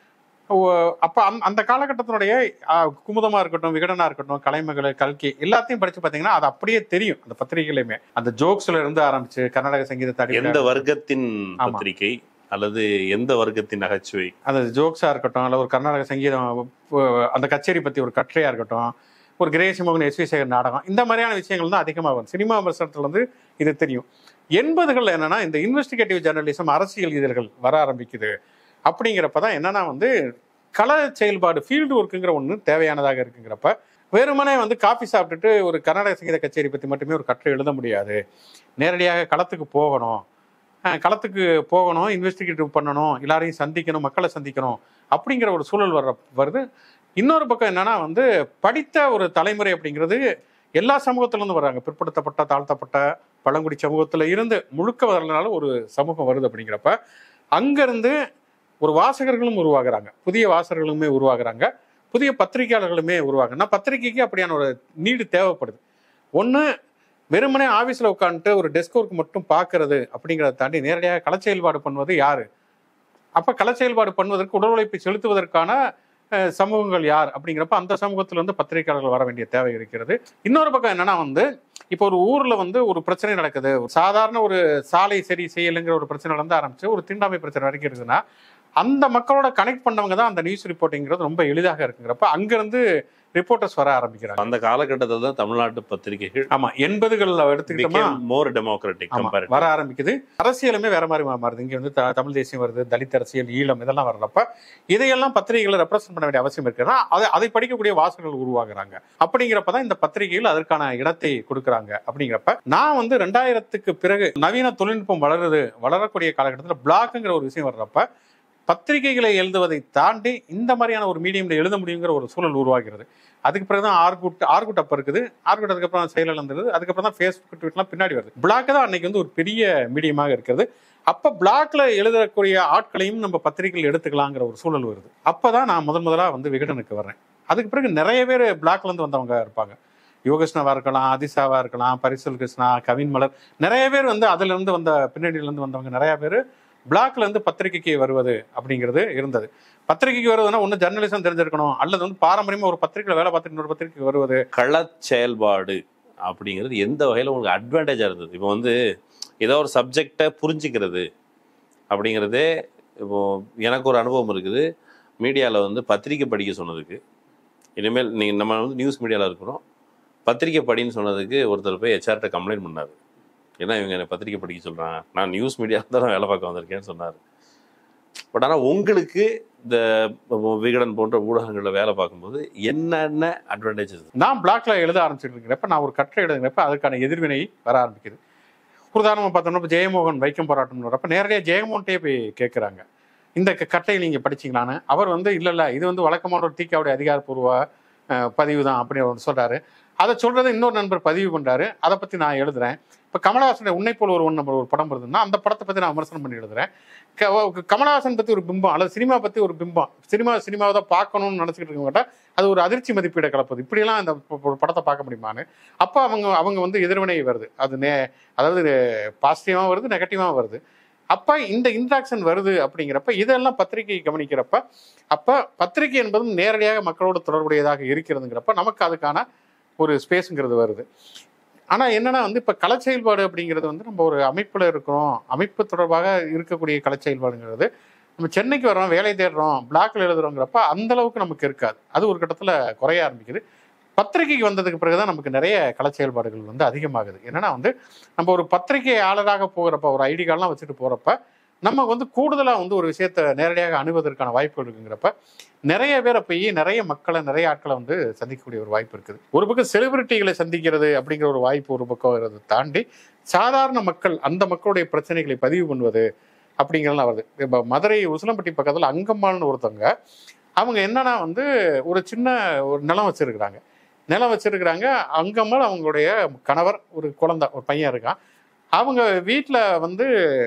ஓ- அப்ப அந்த- அந்த காலகட்டத்தினுடைய ஆஹ், குமுதமா இருக்கட்டும் விகடனா இருக்கட்டும் கலைமகள் கல்கி எல்லாத்தையும் படிச்சு பாத்தீங்கன்னா அது அப்படியே தெரியும் அந்த பத்திரிகையிலுமே அந்த ஜோக்ஸ்ல இருந்து ஆரம்பிச்சு கர்நாடக சங்கீதத்தை எந்த அடிப்படையா- வர்க்கத்தின் ஆமா. பத்திரிகை அல்லது எந்த வர்க்கத்தின் நகைச்சுவை அந்த ஜோக்ஸா இருக்கட்டும் அல்ல ஒரு கர்நாடக சங்கீதம் அஹ், அந்த கச்சேரி பத்தி ஒரு கட்டுரையா இருக்கட்டும் ஒரு கிரேசி மோகன் எஸ் வி சேகர் நாடகம் இந்த மாதிரியான விஷயங்கள் தான் அதிகமாக வரும் சினிமா விமர்சனத்துல இருந்து இது தெரியும் எண்பதுகள்ல என்னன்னா இந்த இன்வெஸ்டிகேட்டிவ் ஜெர்னலிசம் அரசியல் இதழ்கள் வர ஆரம்பிக்குது அப்படிங்கிறப்ப தான் என்னன்னா வந்து கள செயல்பாடு ஃபீல்டு ஒர்க்குங்கிற ஒன்று தேவையானதாக இருக்குங்கிறப்ப வெறுமனே வந்து காஃபி சாப்பிட்டுட்டு ஒரு கர்நாடக சங்கீத கச்சேரி பற்றி மட்டுமே ஒரு கட்டுரை எழுத முடியாது நேரடியாக களத்துக்கு போகணும் அஹ் களத்துக்கு போகணும் இன்வெஸ்டிகேட்டிவ் பண்ணணும் எல்லாரையும் சந்திக்கணும் மக்களை சந்திக்கணும் அப்படிங்கிற ஒரு சூழல் வர்ற வருது இன்னொரு பக்கம் என்னன்னா வந்து படித்த ஒரு தலைமுறை அப்படிங்கிறது எல்லா சமூகத்துல இருந்து வர்றாங்க பிற்படுத்தப்பட்ட தாழ்த்தப்பட்ட பழங்குடி சமூகத்துல இருந்து முழுக்க வரலனால ஒரு சமூகம் வருது அப்படிங்கிறப்ப அங்கிருந்து ஒரு வாசகர்களும் உருவாகுறாங்க புதிய வாசகர்களுமே உருவாகுறாங்க புதிய பத்திரிகையாளர்களுமே உருவாகுறாங்க பத்திரிகைக்கு அப்படியான ஒரு நீடு தேவைப்படுது ஒன்று வெறுமனே ஆஃபீஸில் உட்காந்துட்டு ஒரு டெஸ்க் ஒர்க் மட்டும் பார்க்கறது அப்படிங்கிறத தாண்டி நேரடியாக கள செயல்பாடு பண்ணுவது யாரு அப்போ கள செயல்பாடு பண்ணுவதற்கு உடல் உழைப்பை செலுத்துவதற்கான அஹ், சமூகங்கள் யார் அப்படிங்கிறப்ப அந்த சமூகத்துல இருந்து பத்திரிகையாளர்கள் வர வேண்டிய தேவை இருக்கிறது இன்னொரு பக்கம் என்னன்னா வந்து இப்போ ஒரு ஊர்ல வந்து ஒரு பிரச்சனை நடக்குது ஒரு சாதாரண ஒரு சாலை சரி செய்யலைங்கிற ஒரு பிரச்சனை இருந்து ஆரம்பிச்சு ஒரு தீண்டாமை பிரச்சனை வரைக்கும் இருக்குதுன்னா அந்த மக்களோட கனெக்ட் பண்ணவங்க தான் அந்த நியூஸ் ரிப்போர்ட்டிங்கிறது ரொம்ப எளிதாக இருக்குங்கிறப்ப அங்கிருந்து ரிப்போர்ட்டர்ஸ் வர ஆரம்பிக்கிறாங்க அந்த காலகட்டத்தில் தான் தமிழ்நாட்டு பத்திரிகைகள் ஆமா எண்பதுகள்ல எடுத்துக்கிட்டோமா மோர் டெமோக்ராட்டிக் ஆமா, கம்பேரிட்டிவ் வர ஆரம்பிக்குது அரசியலுமே வேற மாதிரி மா- மாறுது இங்க வந்து த- தமிழ் தேசியம் வருது தலித் அரசியல் ஈழம் இதெல்லாம் வர்றப்ப இதையெல்லாம் பத்திரிகைகளை ரெப்ரசென்ட் பண்ண வேண்டிய அவசியம் இருக்குன்னா அதை அதை படிக்கக்கூடிய வாசகர்கள் உருவாகுறாங்க அப்படிங்கிறப்ப தான் இந்த பத்திரிகைகள் அதற்கான இடத்தை கொடுக்குறாங்க அப்படிங்கிறப்ப நான் வந்து ரெண்டாயிரத்துக்கு பிறகு நவீன தொழில்நுட்பம் வளருது வளரக்கூடிய காலகட்டத்தில் பிளாக்ங்கிற ஒரு விஷயம் வர்றப்ப பத்திரிகைகளை எழுதுவதை தாண்டி இந்த மாதிரியான ஒரு மீடியம்ல எழுத முடியுங்கிற ஒரு சூழல் உருவாகிறது அதுக்கு பிறகு தான் ஆர்குட் ஆர்குட் அப்ப இருக்குது ஆர்குட் அதுக்கப்புறம் செயல் இருந்தது அதுக்கப்புறம் தான் ஃபேஸ்புக் ட்விட்டர்லாம் பின்னாடி வருது பிளாக் தான் அன்னைக்கு வந்து ஒரு பெரிய மீடியமாக இருக்கிறது அப்ப பிளாக்ல எழுதக்கூடிய ஆட்களையும் நம்ம பத்திரிகைகள் எடுத்துக்கலாங்கிற ஒரு சூழல் வருது அப்பதான் நான் முதன் முதலா வந்து விகடனுக்கு வர்றேன் அதுக்கு பிறகு நிறைய பேர் பிளாக்ல இருந்து வந்தவங்க இருப்பாங்க யோககிருஷ்ணாவா இருக்கலாம் அதிசாவா இருக்கலாம் பரிசல் கிருஷ்ணா கவின் மலர் நிறைய பேர் வந்து அதுல இருந்து வந்த பின்னணியில இருந்து வந்தவங்க நிறைய பேர் பிளாக்ல இருந்து பத்திரிகைக்கு வருவது அப்படிங்கிறது இருந்தது பத்திரிகைக்கு வருவதுன்னா ஒண்ணு ஜெர்னலிசம் தெரிஞ்சிருக்கணும் அல்லது வந்து பாரம்பரியமா ஒரு பத்திரிகையில வேலை பார்த்துட்டு இன்னொரு பத்திரிகைக்கு வருவது கள செயல்பாடு அப்படிங்கிறது எந்த வகையில் உங்களுக்கு அட்வான்டேஜாக இருந்தது இப்போ வந்து ஏதோ ஒரு சப்ஜெக்டை புரிஞ்சுக்கிறது அப்படிங்கிறதே இப்போ எனக்கு ஒரு அனுபவம் இருக்குது மீடியாவில் வந்து பத்திரிக்கை படிக்க சொன்னதுக்கு இனிமேல் நீங்கள் நம்ம வந்து நியூஸ் மீடியாவில் இருக்கிறோம் பத்திரிக்கை படின்னு சொன்னதுக்கு ஒருத்தர் போய் ஹெச்ஆர்கிட்ட கம்ப்ளைண்ட் பண்ணார் ஏன்னா இவங்க என்னை பத்திரிக்கை படிக்க சொல்கிறாங்க நான் நியூஸ் மீடியாவில் தான் நான் வேலை பார்க்க வந்திருக்கேன்னு சொன்னார் பட் ஆனால் உங்களுக்கு இந்த விகடன் போன்ற ஊடகங்களில் வேலை பார்க்கும்போது என்னென்ன அட்வான்டேஜஸ் நான் பிளாக்ல எழுத ஆரம்பிச்சிட்டு இருக்கிறப்ப நான் ஒரு கட்டுரை எழுதுங்கிறப்ப அதுக்கான எதிர்வினை வர ஆரம்பிக்குது உதாரணமா பார்த்தோம்னா இப்ப ஜெயமோகன் வைக்கம் போராட்டம் வரப்ப நேரடியாக ஜெயமோகன்ட்டே போய் கேட்குறாங்க இந்த க- கட்டையை நீங்க படிச்சீங்களான்னு அவர் வந்து இல்ல இல்ல இது வந்து வழக்கமான ஒரு டீக்காவுடைய அதிகாரப்பூர்வ அஹ், பதிவு தான் அப்படின்னு அவர் சொல்றாரு அதை சொல்றதை இன்னொரு நண்பர் பதிவு பண்றாரு அதை பத்தி நான் எழுதுறேன் இப்ப கமலஹாசனுடைய உன்னை போல ஒரு ஒன் நம்பர் ஒரு படம் வருதுன்னா அந்த படத்தை பத்தி நான் விமர்சனம் பண்ணி எழுதுறேன் க- ஓ- கமலஹாசன் பத்தி ஒரு பிம்பம் அல்லது சினிமா பத்தி ஒரு பிம்பம் சினிமா சினிமாவை தான் பார்க்கணும்னு நினைச்சிட்டு இருக்கவங்ககிட்ட அது ஒரு அதிர்ச்சி மதிப்பீடை கலப்புது இப்படியெல்லாம் இந்த ப- ப- படத்தை பார்க்க முடியுமான்னு அப்போ அவங்க அவங்க வந்து எதிர்வினை வருது அது நே அதாவது பாசிட்டிவாக வருது நெகட்டிவாக வருது அப்போ இந்த இன்ட்ராக்ஷன் வருது அப்படிங்கிறப்ப இதெல்லாம் பத்திரிகை கவனிக்கிறப்ப அப்போ பத்திரிகை என்பதும் நேரடியாக மக்களோட தொடர்புடையதாக இருக்கிறதுங்கிறப்ப நமக்கு அதுக்கான ஒரு ஸ்பேஸுங்கிறது வருது ஆனால் என்னன்னா வந்து இப்போ கலை செயல்பாடு அப்படிங்கிறது வந்து நம்ம ஒரு அமைப்பில் இருக்கிறோம் அமைப்பு தொடர்பாக இருக்கக்கூடிய கலை செயல்பாடுங்கிறது நம்ம சென்னைக்கு வர்றோம் வேலை தேடுறோம் பிளாக்ல எழுதுறோங்கிறப்ப அந்த அளவுக்கு நமக்கு இருக்காது அது ஒரு கட்டத்தில் குறைய ஆரம்பிக்குது பத்திரிகைக்கு வந்ததுக்கு பிறகுதான் நமக்கு நிறைய கலை செயல்பாடுகள் வந்து அதிகமாகுது என்னன்னா வந்து நம்ம ஒரு பத்திரிகையாளராக போகிறப்ப ஒரு ஐடி கார்டெலாம் வச்சுட்டு போகிறப்ப நம்ம வந்து கூடுதலாக வந்து ஒரு விஷயத்தை நேரடியாக அணுவதற்கான வாய்ப்பு இருக்குங்கிறப்ப நிறைய பேரை போய் நிறைய மக்களை நிறைய ஆட்களை வந்து சந்திக்கக்கூடிய ஒரு வாய்ப்பு இருக்குது ஒரு பக்கம் செலிபிரிட்டிகளை சந்திக்கிறது அப்படிங்கிற ஒரு வாய்ப்பு ஒரு பக்கம் வரதை தாண்டி சாதாரண மக்கள் அந்த மக்களுடைய பிரச்சனைகளை பதிவு பண்ணுவது அப்படிங்கிறதெல்லாம் வருது இப்போ மதுரை உசிலம்பட்டி பக்கத்தில் அங்கம்மாள்னு ஒருத்தவங்க அவங்க என்னன்னா வந்து ஒரு சின்ன ஒரு நிலம் வச்சிருக்கிறாங்க நிலம் வச்சிருக்கிறாங்க அங்கம்மாள் அவங்களுடைய கணவர் ஒரு குழந்தை ஒரு பையன் இருக்கான் அவங்க வீட்டில் வந்து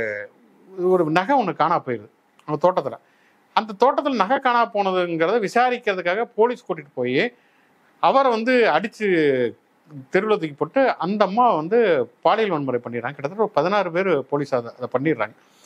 ஒரு நகை ஒன்று காணா போயிடுது அவங்க தோட்டத்தில் அந்த தோட்டத்தில் நகை காணா போனதுங்கிறத விசாரிக்கிறதுக்காக போலீஸ் கூட்டிகிட்டு போய் அவரை வந்து அடித்து தெருவில் தூக்கி போட்டு அந்த அம்மா வந்து பாலியல் வன்முறை பண்ணிடுறாங்க கிட்டத்தட்ட ஒரு பதினாறு பேர் போலீஸ் அதை அதை பண்ணிடுறாங்க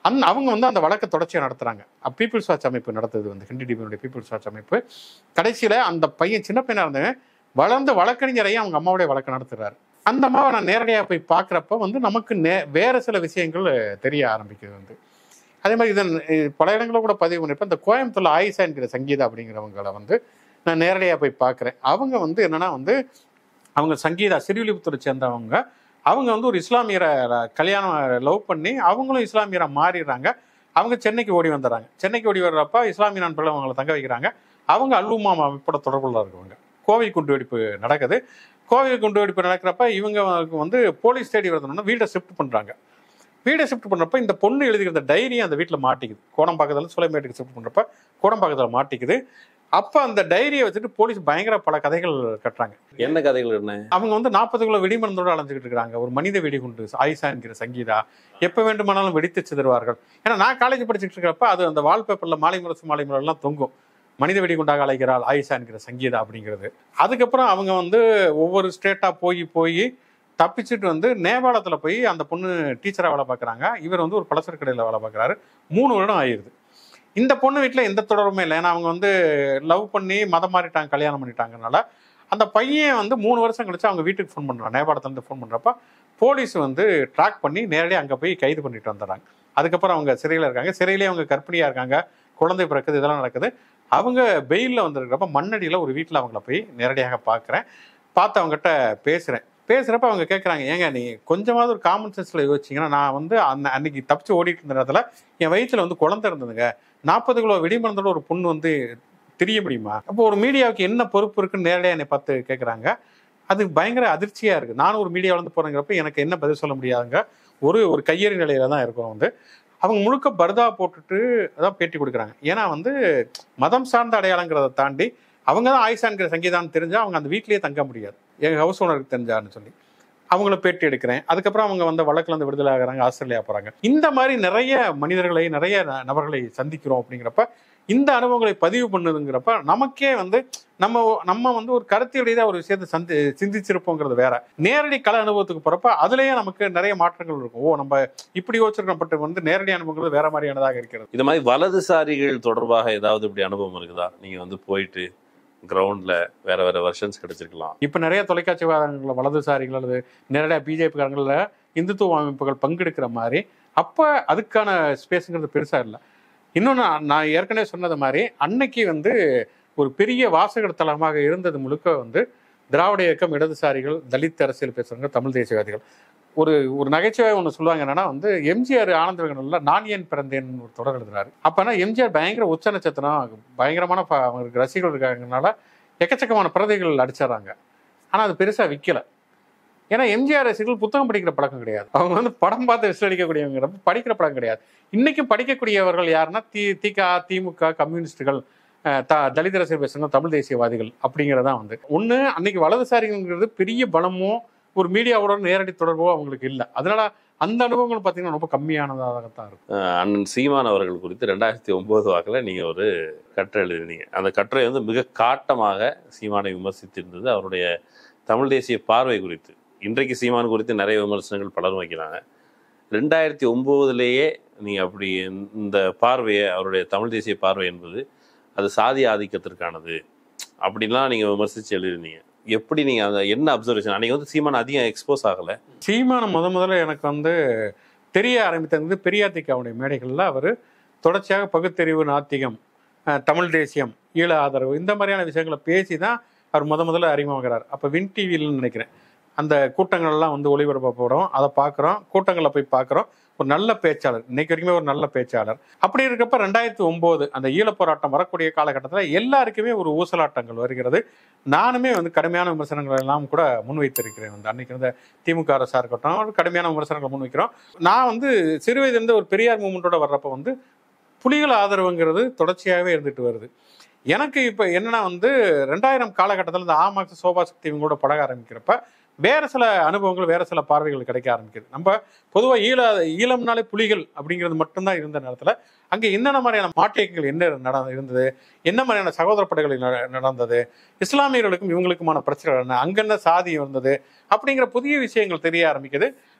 அந் அவங்க வந்து அந்த வழக்கை தொடர்ச்சியாக நடத்துகிறாங்க பீப்புள்ஸ் வாட்ச் அமைப்பு நடத்துது வந்து ஹிந்தி டிவியினுடைய பீப்புள்ஸ் வாட்ச் அமைப்பு கடைசியில் அந்த பையன் சின்ன பையனாக இருந்தவன் வளர்ந்து வழக்கறிஞரையும் அவங்க அம்மாவுடைய வழக்கு நடத்துகிறாரு அந்த அம்மாவை நான் நேரடியாக போய் பார்க்குறப்ப வந்து நமக்கு நே வேறு சில விஷயங்கள் தெரிய ஆரம்பிக்குது வந்து அதே மாதிரி இதன் இ- பல இடங்களில் கூட பதிவு பண்ணியிருப்பேன் இந்த கோயம்புத்தூர்ல ஆயிஷா என்கிற சங்கீதா அப்படிங்கிறவங்கள வந்து நான் நேரடியாக போய் பார்க்குறேன் அவங்க வந்து என்னன்னா வந்து அவங்க சங்கீதா சிறுவில்லிபுத்தூரை சேர்ந்தவங்க அவங்க வந்து ஒரு இஸ்லாமியரை கல்யாணம் லவ் பண்ணி அவங்களும் இஸ்லாமியரை மாறிடுறாங்க அவங்க சென்னைக்கு ஓடி வந்துடுறாங்க சென்னைக்கு ஓடி வர்றப்ப இஸ்லாமிய நண்பர்கள் அவங்கள தங்க வைக்கிறாங்க அவங்க அல்லுமா அமைப்போட தொடர்புள்ள இருக்கவங்க கோவில் குண்டு வெடிப்பு நடக்குது கோவில் குண்டு வெடிப்பு நடக்கிறப்ப இவங்க வந்து போலீஸ் தேடி வரதுனா வீட்டை ஷிஃப்ட் பண்ணுறாங்க வீடை ஷிஃப்ட் பண்ணுறப்ப இந்த பொண்ணு எழுதிக்கிற டைரி அந்த வீட்டில் மாட்டிக்குது கோடம்பாக்கத்தில் சுலைமேட்டுக்கு ஷிஃப்ட் பண்ணுறப்ப கோடம்பாக்கத்தில் மாட்டிக்குது அப்போ அந்த டைரியை வச்சுட்டு போலீஸ் பயங்கர பல கதைகள் கட்டுறாங்க என்ன கதைகள் என்ன அவங்க வந்து நாற்பது கிலோ வெடிமருந்தோடு அலைஞ்சிக்கிட்டு இருக்காங்க ஒரு மனித வெடிகுண்டு ஆயிஷா என்கிற சங்கீதா எப்போ வேண்டுமானாலும் வெடித்து சிதறுவார்கள் ஏன்னா நான் காலேஜ் படிச்சுட்டு இருக்கிறப்ப அது அந்த வால்பேப்பரில் மாலை முரசு மாலை முரலாம் தொங்கும் மனித வெடிகுண்டாக அழைக்கிறாள் ஆயிஷா என்கிற சங்கீதா அப்படிங்கிறது அதுக்கப்புறம் அவங்க வந்து ஒவ்வொரு ஸ்டேட்டாக போய் போய் தப்பிச்சுட்டு வந்து நேபாளத்தில் போய் அந்த பொண்ணு டீச்சராக வேலை பார்க்குறாங்க இவர் வந்து ஒரு பலசர கடையில் வேலை பார்க்குறாரு மூணு வருடம் ஆயிடுது இந்த பொண்ணு வீட்டில் எந்த தொடர்புமே இல்லை ஏன்னா அவங்க வந்து லவ் பண்ணி மதம் மாறிட்டாங்க கல்யாணம் பண்ணிட்டாங்கனால அந்த பையன் வந்து மூணு வருஷம் கழிச்சு அவங்க வீட்டுக்கு ஃபோன் பண்ணுறான் நேபாளத்துலேருந்து ஃபோன் பண்ணுறப்ப போலீஸ் வந்து ட்ராக் பண்ணி நேரடியாக அங்கே போய் கைது பண்ணிட்டு வந்துடுறாங்க அதுக்கப்புறம் அவங்க சிறையில் இருக்காங்க சிறையிலே அவங்க கர்ப்பிணியாக இருக்காங்க குழந்தை பிறக்குது இதெல்லாம் நடக்குது அவங்க பெயிலில் வந்திருக்கிறப்ப மண்ணடியில் ஒரு வீட்டில் அவங்கள போய் நேரடியாக பார்க்குறேன் பார்த்து அவங்ககிட்ட பேசுகிறேன் பேசுகிறப்ப அவங்க கேட்குறாங்க ஏங்க நீ கொஞ்சமாவது ஒரு காமன் சென்ஸில் யோசிச்சிங்கன்னா நான் வந்து அந்த அன்னைக்கு தப்பிச்சு ஓடிட்டு இருந்த நேரத்தில் என் வயித்துல வந்து குழந்தை இருந்ததுங்க நாற்பது கிலோ வெடிமருந்தோட ஒரு பொண்ணு வந்து தெரிய முடியுமா அப்போ ஒரு மீடியாவுக்கு என்ன பொறுப்பு இருக்குன்னு நேரடியாக என்னை பார்த்து கேட்குறாங்க அது பயங்கர அதிர்ச்சியாக இருக்குது நானும் ஒரு மீடியாவில் இருந்து போகிறேங்கிறப்ப எனக்கு என்ன பதில் சொல்ல முடியாதுங்க ஒரு ஒரு கையெறி நிலையில தான் இருக்கும் வந்து அவங்க முழுக்க பர்தா போட்டுட்டு அதான் பேட்டி கொடுக்குறாங்க ஏன்னா வந்து மதம் சார்ந்த அடையாளங்கிறத தாண்டி அவங்க தான் ஆயிஷான்கிற சங்கீதான்னு தெரிஞ்சா அவங்க அந்த வீட்லயே தங்க முடியாது எங்கள் ஹவுஸ் ஓனருக்கு தெரிஞ்சாருன்னு சொல்லி அவங்கள பேட்டி எடுக்கிறேன் அதுக்கப்புறம் அவங்க வந்து வழக்குல இருந்து விடுதலை ஆகுறாங்க ஆஸ்திரேலியா போறாங்க இந்த மாதிரி நிறைய மனிதர்களை நிறைய ந- நபர்களை சந்திக்கிறோம் அப்படிங்கிறப்ப இந்த அனுபவங்களை பதிவு பண்ணுதுங்கிறப்ப நமக்கே வந்து நம்ம நம்ம வந்து ஒரு கருத்தியல் ரீதியாக ஒரு விஷயத்தை சந்தி சிந்திச்சிருப்போங்கிறது வேற நேரடி கல அனுபவத்துக்கு போறப்ப அதுலயே நமக்கு நிறைய மாற்றங்கள் இருக்கும் ஓ நம்ம இப்படி யோசிச்சிருக்கோம் பட் வந்து நேரடி அனுபவங்கள் வேற மாதிரியானதாக இருக்கிறது இது மாதிரி வலதுசாரிகள் தொடர்பாக ஏதாவது இப்படி அனுபவம் இருக்குதா நீங்க வந்து போயிட்டு கிரவுண்ட்ல வேற வேற வெர்ஷன்ஸ் கிடைச்சிருக்கலாம் இப்போ நிறைய தொலைக்காட்சி வாதங்களில் வலதுசாரிகள் அல்லது நேரடியாக பிஜேபிக்காரங்களில் இந்துத்துவ அமைப்புகள் பங்கெடுக்கிற மாதிரி அப்போ அதுக்கான ஸ்பேஸுங்கிறது பெருசாக இல்லை இன்னொன்று நான் ஏற்கனவே சொன்னது மாதிரி அன்னைக்கு வந்து ஒரு பெரிய வாசகர் தளமாக இருந்தது முழுக்க வந்து திராவிட இயக்கம் இடதுசாரிகள் தலித் அரசியல் பேசுறவங்க தமிழ் தேசியவாதிகள் ஒரு ஒரு நகைச்சுவை ஒன்று சொல்லுவாங்க என்னன்னா வந்து எம்ஜிஆர் ஆனந்த விகடனில் நான் ஏன் பிறந்தேன் ஒரு தொடர் எழுதுறாரு அப்போனா எம்ஜிஆர் பயங்கர உச்ச நட்சத்திரம் பயங்கரமான ப- அவங்களுக்கு ரசிகர்கள் இருக்காங்கனால எக்கச்சக்கமான பிரதைகள் அடிச்சிடறாங்க ஆனால் அது பெருசாக விற்கல ஏன்னா எம்ஜிஆர் ரசிகர்கள் புத்தகம் படிக்கிற பழக்கம் கிடையாது அவங்க வந்து படம் பார்த்து விசில் அடிக்கக்கூடியவங்கிறப்ப படிக்கிற பழக்கம் கிடையாது இன்னைக்கும் படிக்கக்கூடியவர்கள் யாருன்னா தி திக திமுக கம்யூனிஸ்டுகள் அஹ், த தலித் ரசிகர் பேசுங்க தமிழ் தேசியவாதிகள் அப்படிங்கிறதான் வந்து ஒன்று அன்னைக்கு வலதுசாரிகள்ங்கிறது பெரிய பலமோ ஒரு மீடியாவோட நேரடி தொடர்போ அவங்களுக்கு இல்லை அதனால அந்த அனுபவங்கள் பார்த்தீங்கன்னா ரொம்ப கம்மியானதாகத்தான் இருக்கும் அஹ் அண்ணன் சீமான் அவர்கள் குறித்து ரெண்டாயிரத்தி ஒன்பது வாக்கில் நீங்க ஒரு கட்டுரை எழுதினீங்க அந்த கட்டுரை வந்து மிக காட்டமாக சீமானை விமர்சித்திருந்தது அவருடைய தமிழ் தேசிய பார்வை குறித்து இன்றைக்கு சீமான் குறித்து நிறைய விமர்சனங்கள் பலரும் வைக்கிறாங்க ரெண்டாயிரத்தி ஒம்போதுலேயே நீங்க அப்படி இந்த பார்வையை அவருடைய தமிழ் தேசிய பார்வை என்பது அது சாதி ஆதிக்கத்திற்கானது அப்படின்லாம் நீங்க விமர்சிச்சு எழுதிருந்தீங்க எப்படி நீங்க அந்த என்ன அப்சர்வேஷன் அன்னைக்கு வந்து சீமான் அதிகம் எக்ஸ்போஸ் ஆகல சீமான முத முதல்ல எனக்கு வந்து தெரிய ஆரம்பித்தது வந்து பெரியாத்திக்காவுடைய மேடைகளில் அவர் தொடர்ச்சியாக பகுத்தறிவு நாத்திகம் அஹ், தமிழ் தேசியம் ஈழ ஆதரவு இந்த மாதிரியான விஷயங்களை பேசி தான் அவர் முத முதல்ல அறிமுகமாகிறார் அப்போ வின் டிவியில் நினைக்கிறேன் அந்த கூட்டங்கள்லாம் வந்து ஒளிபரப்பப்படும் அதை பார்க்குறோம் கூட்டங்களில் போய் பார்க்குறோம் ஒரு நல்ல பேச்சாளர் இன்னைக்கு வரைக்குமே ஒரு நல்ல பேச்சாளர் அப்படி இருக்கப்ப ரெண்டாயிரத்தி ஒன்பது அந்த ஈழப் போராட்டம் வரக்கூடிய காலகட்டத்தில் எல்லாருக்குமே ஒரு ஊசலாட்டங்கள் வருகிறது நானுமே வந்து கடுமையான விமர்சனங்கள் எல்லாம் கூட முன்வைத்திருக்கிறேன் வந்து அன்னைக்கு இருந்த திமுக அரசா இருக்கட்டும் ஒரு கடுமையான விமர்சனங்களை முன்வைக்கிறோம் நான் வந்து சிறு வயதிலிருந்து ஒரு பெரியார் மூமெண்ட்டோட வர்றப்ப வந்து புலிகள் ஆதரவுங்கிறது தொடர்ச்சியாகவே இருந்துட்டு வருது எனக்கு இப்போ என்னன்னா வந்து ரெண்டாயிரம் காலகட்டத்தில் இந்த ஆமாக்ஸ் சோபா சக்தி இவங்களோட பழக ஆரம்பிக்கிறப்ப வேற சில அனுபவங்கள் வேற சில பார்வைகள் கிடைக்க ஆரம்பிக்குது நம்ம பொதுவாக ஈழ ஈழம்னாலே புலிகள் அப்படிங்கிறது மட்டும்தான் இருந்த நேரத்தில் அங்கே என்னென்ன மாதிரியான மாற்றங்கள் என்ன நட இருந்தது என்ன மாதிரியான சகோதர படைகள் நட- நடந்தது இஸ்லாமியர்களுக்கும் இவங்களுக்குமான பிரச்சனை என்ன அங்க என்ன சாதி இருந்தது அப்படிங்கிற புதிய விஷயங்கள் தெரிய ஆரம்பிக்குது